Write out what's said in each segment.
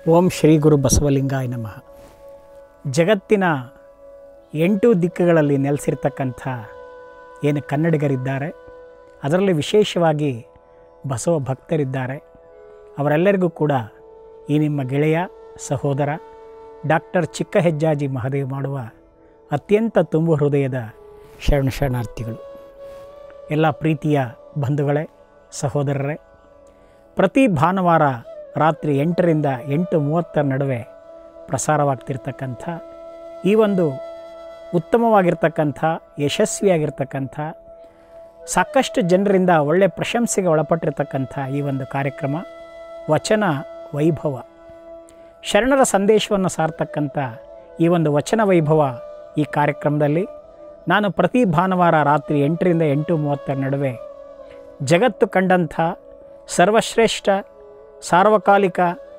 ಓಂ ಶ್ರೀ ಗುರು ಬಸವಲಿಂಗಾಯ ನಮಃ ಜಗತ್ತಿನ ಎಂಟು ದಿಕ್ಕುಗಳಲ್ಲಿ ನೆಲೆಸಿರ್ತಕ್ಕಂಥ ಏನು ಕನ್ನಡಿಗರಿದ್ದಾರೆ ಅದರಲ್ಲಿ ವಿಶೇಷವಾಗಿ ಬಸವ ಭಕ್ತರಿದ್ದಾರೆ ಅವರೆಲ್ಲರಿಗೂ ಕೂಡ ಈ ನಿಮ್ಮ ಗೆಳೆಯ ಸಹೋದರ ಡಾಕ್ಟರ್ ಚಿಕ್ಕ ಹೆಜ್ಜಾಜಿ ಮಹದೇವ್ ಮಾಡುವ ಅತ್ಯಂತ ತುಂಬು ಹೃದಯದ ಶರಣ ಶರಣಾರ್ಥಿಗಳು ಎಲ್ಲ ಪ್ರೀತಿಯ ಬಂಧುಗಳೇ ಸಹೋದರರೇ ಪ್ರತಿ ಭಾನುವಾರ ರಾತ್ರಿ ಎಂಟರಿಂದ ಎಂಟು ಮೂವತ್ತರ ನಡುವೆ ಪ್ರಸಾರವಾಗ್ತಿರ್ತಕ್ಕಂಥ ಈ ಒಂದು ಉತ್ತಮವಾಗಿರ್ತಕ್ಕಂಥ ಯಶಸ್ವಿಯಾಗಿರ್ತಕ್ಕಂಥ ಸಾಕಷ್ಟು ಜನರಿಂದ ಒಳ್ಳೆಯ ಪ್ರಶಂಸೆಗೆ ಒಳಪಟ್ಟಿರ್ತಕ್ಕಂಥ ಈ ಒಂದು ಕಾರ್ಯಕ್ರಮ ವಚನ ವೈಭವ ಶರಣರ ಸಂದೇಶವನ್ನು ಸಾರ್ತಕ್ಕಂಥ ಈ ಒಂದು ವಚನ ವೈಭವ ಈ ಕಾರ್ಯಕ್ರಮದಲ್ಲಿ ನಾನು ಪ್ರತಿ ಭಾನುವಾರ ರಾತ್ರಿ ಎಂಟರಿಂದ ಎಂಟು ಮೂವತ್ತರ ನಡುವೆ ಜಗತ್ತು ಕಂಡಂಥ ಸರ್ವಶ್ರೇಷ್ಠ ಸಾರ್ವಕಾಲಿಕ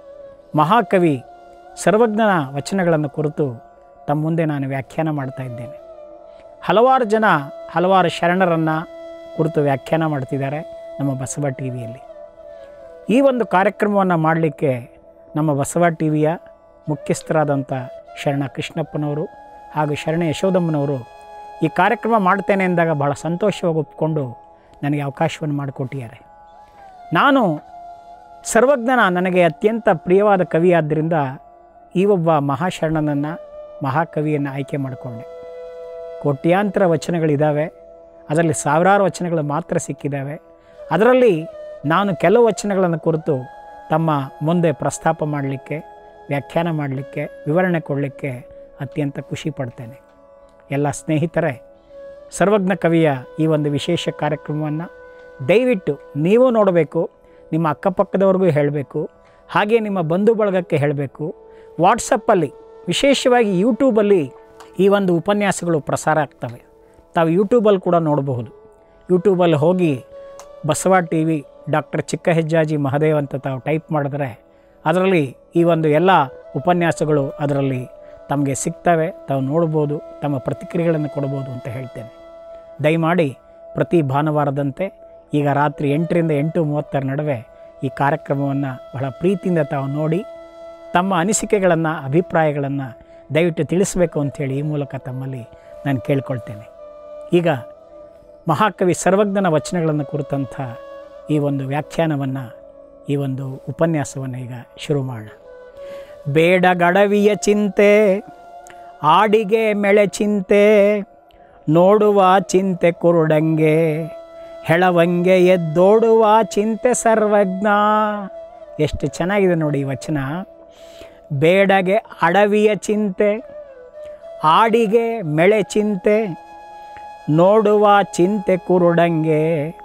ಮಹಾಕವಿ ಸರ್ವಜ್ಞನ ವಚನಗಳನ್ನು ಕುರಿತು ತಮ್ಮ ಮುಂದೆ ನಾನು ವ್ಯಾಖ್ಯಾನ ಮಾಡ್ತಾ ಇದ್ದೇನೆ ಹಲವಾರು ಜನ ಹಲವಾರು ಶರಣರನ್ನು ಕುರಿತು ವ್ಯಾಖ್ಯಾನ ಮಾಡ್ತಿದ್ದಾರೆ ನಮ್ಮ ಬಸವ ಟಿ ವಿಯಲ್ಲಿ ಈ ಒಂದು ಕಾರ್ಯಕ್ರಮವನ್ನು ಮಾಡಲಿಕ್ಕೆ ನಮ್ಮ ಬಸವ ಟಿ ವಿಯ ಮುಖ್ಯಸ್ಥರಾದಂಥ ಶರಣ ಕೃಷ್ಣಪ್ಪನವರು ಹಾಗೂ ಶರಣ ಯಶೋದಮ್ಮನವರು ಈ ಕಾರ್ಯಕ್ರಮ ಮಾಡ್ತೇನೆ ಎಂದಾಗ ಭಾಳ ಸಂತೋಷವಾಗಿ ಒಪ್ಪಿಕೊಂಡು ನನಗೆ ಅವಕಾಶವನ್ನು ಮಾಡಿಕೊಟ್ಟಿದ್ದಾರೆ ನಾನು ಸರ್ವಜ್ಞನ ನನಗೆ ಅತ್ಯಂತ ಪ್ರಿಯವಾದ ಕವಿ ಆದ್ದರಿಂದ ಈ ಒಬ್ಬ ಮಹಾಶರಣನನ್ನು ಮಹಾಕವಿಯನ್ನು ಆಯ್ಕೆ ಮಾಡಿಕೊಂಡೆ ಕೋಟ್ಯಾಂತರ ವಚನಗಳಿದ್ದಾವೆ ಅದರಲ್ಲಿ ಸಾವಿರಾರು ವಚನಗಳು ಮಾತ್ರ ಸಿಕ್ಕಿದ್ದಾವೆ ಅದರಲ್ಲಿ ನಾನು ಕೆಲವು ವಚನಗಳನ್ನು ಕುರಿತು ತಮ್ಮ ಮುಂದೆ ಪ್ರಸ್ತಾಪ ಮಾಡಲಿಕ್ಕೆ ವ್ಯಾಖ್ಯಾನ ಮಾಡಲಿಕ್ಕೆ ವಿವರಣೆ ಕೊಡಲಿಕ್ಕೆ ಅತ್ಯಂತ ಖುಷಿ ಪಡ್ತೇನೆ ಎಲ್ಲ ಸ್ನೇಹಿತರೆ ಸರ್ವಜ್ಞ ಕವಿಯ ಈ ಒಂದು ವಿಶೇಷ ಕಾರ್ಯಕ್ರಮವನ್ನು ದಯವಿಟ್ಟು ನೀವು ನೋಡಬೇಕು ನಿಮ್ಮ ಅಕ್ಕಪಕ್ಕದವ್ರಿಗೂ ಹೇಳಬೇಕು ಹಾಗೆ ನಿಮ್ಮ ಬಂಧು ಬಳಗಕ್ಕೆ ಹೇಳಬೇಕು ವಾಟ್ಸಪ್ಪಲ್ಲಿ ವಿಶೇಷವಾಗಿ ಯೂಟ್ಯೂಬಲ್ಲಿ ಈ ಒಂದು ಉಪನ್ಯಾಸಗಳು ಪ್ರಸಾರ ಆಗ್ತವೆ ತಾವು ಯೂಟ್ಯೂಬಲ್ಲಿ ಕೂಡ ನೋಡಬಹುದು ಯೂಟ್ಯೂಬಲ್ಲಿ ಹೋಗಿ ಬಸವ ಟಿ ವಿ ಡಾಕ್ಟರ್ ಚಿಕ್ಕ ಹೆಜ್ಜಾಜಿ ಮಹದೇವ್ ಅಂತ ತಾವು ಟೈಪ್ ಮಾಡಿದ್ರೆ ಅದರಲ್ಲಿ ಈ ಒಂದು ಎಲ್ಲ ಉಪನ್ಯಾಸಗಳು ಅದರಲ್ಲಿ ತಮಗೆ ಸಿಗ್ತವೆ ತಾವು ನೋಡ್ಬೋದು ತಮ್ಮ ಪ್ರತಿಕ್ರಿಯೆಗಳನ್ನು ಕೊಡ್ಬೋದು ಅಂತ ಹೇಳ್ತೇನೆ ದಯಮಾಡಿ ಪ್ರತಿ ಭಾನುವಾರದಂತೆ ಈಗ ರಾತ್ರಿ ಎಂಟರಿಂದ ಎಂಟು ಮೂವತ್ತರ ನಡುವೆ ಈ ಕಾರ್ಯಕ್ರಮವನ್ನು ಬಹಳ ಪ್ರೀತಿಯಿಂದ ತಾವು ನೋಡಿ ತಮ್ಮ ಅನಿಸಿಕೆಗಳನ್ನು ಅಭಿಪ್ರಾಯಗಳನ್ನು ದಯವಿಟ್ಟು ತಿಳಿಸಬೇಕು ಅಂಥೇಳಿ ಈ ಮೂಲಕ ತಮ್ಮಲ್ಲಿ ನಾನು ಕೇಳ್ಕೊಳ್ತೇನೆ ಈಗ ಮಹಾಕವಿ ಸರ್ವಜ್ಞನ ವಚನಗಳನ್ನು ಕುರಿತಂಥ ಈ ಒಂದು ವ್ಯಾಖ್ಯಾನವನ್ನು ಈ ಒಂದು ಉಪನ್ಯಾಸವನ್ನು ಈಗ ಶುರು ಮಾಡೋಣ ಬೇಡ ಗಡವಿಯ ಚಿಂತೆ ಆಡಿಗೆ මෙಳೆ ಚಿಂತೆ ನೋಡುವ ಚಿಂತೆ ಕುರುಡಂಗೆ ಹೆಳವಂಗೆ ಎದ್ದೋಡುವ ಚಿಂತೆ ಸರ್ವಜ್ಞ ಎಷ್ಟು ಚೆನ್ನಾಗಿದೆ ನೋಡಿ ಈ ವಚನ ಬೇಡಗೆ ಅಡವಿಯ ಚಿಂತೆ ಆಡಿಗೆ ಮೆಳೆ ಚಿಂತೆ ನೋಡುವ ಚಿಂತೆ ಕುರುಡಂಗೆ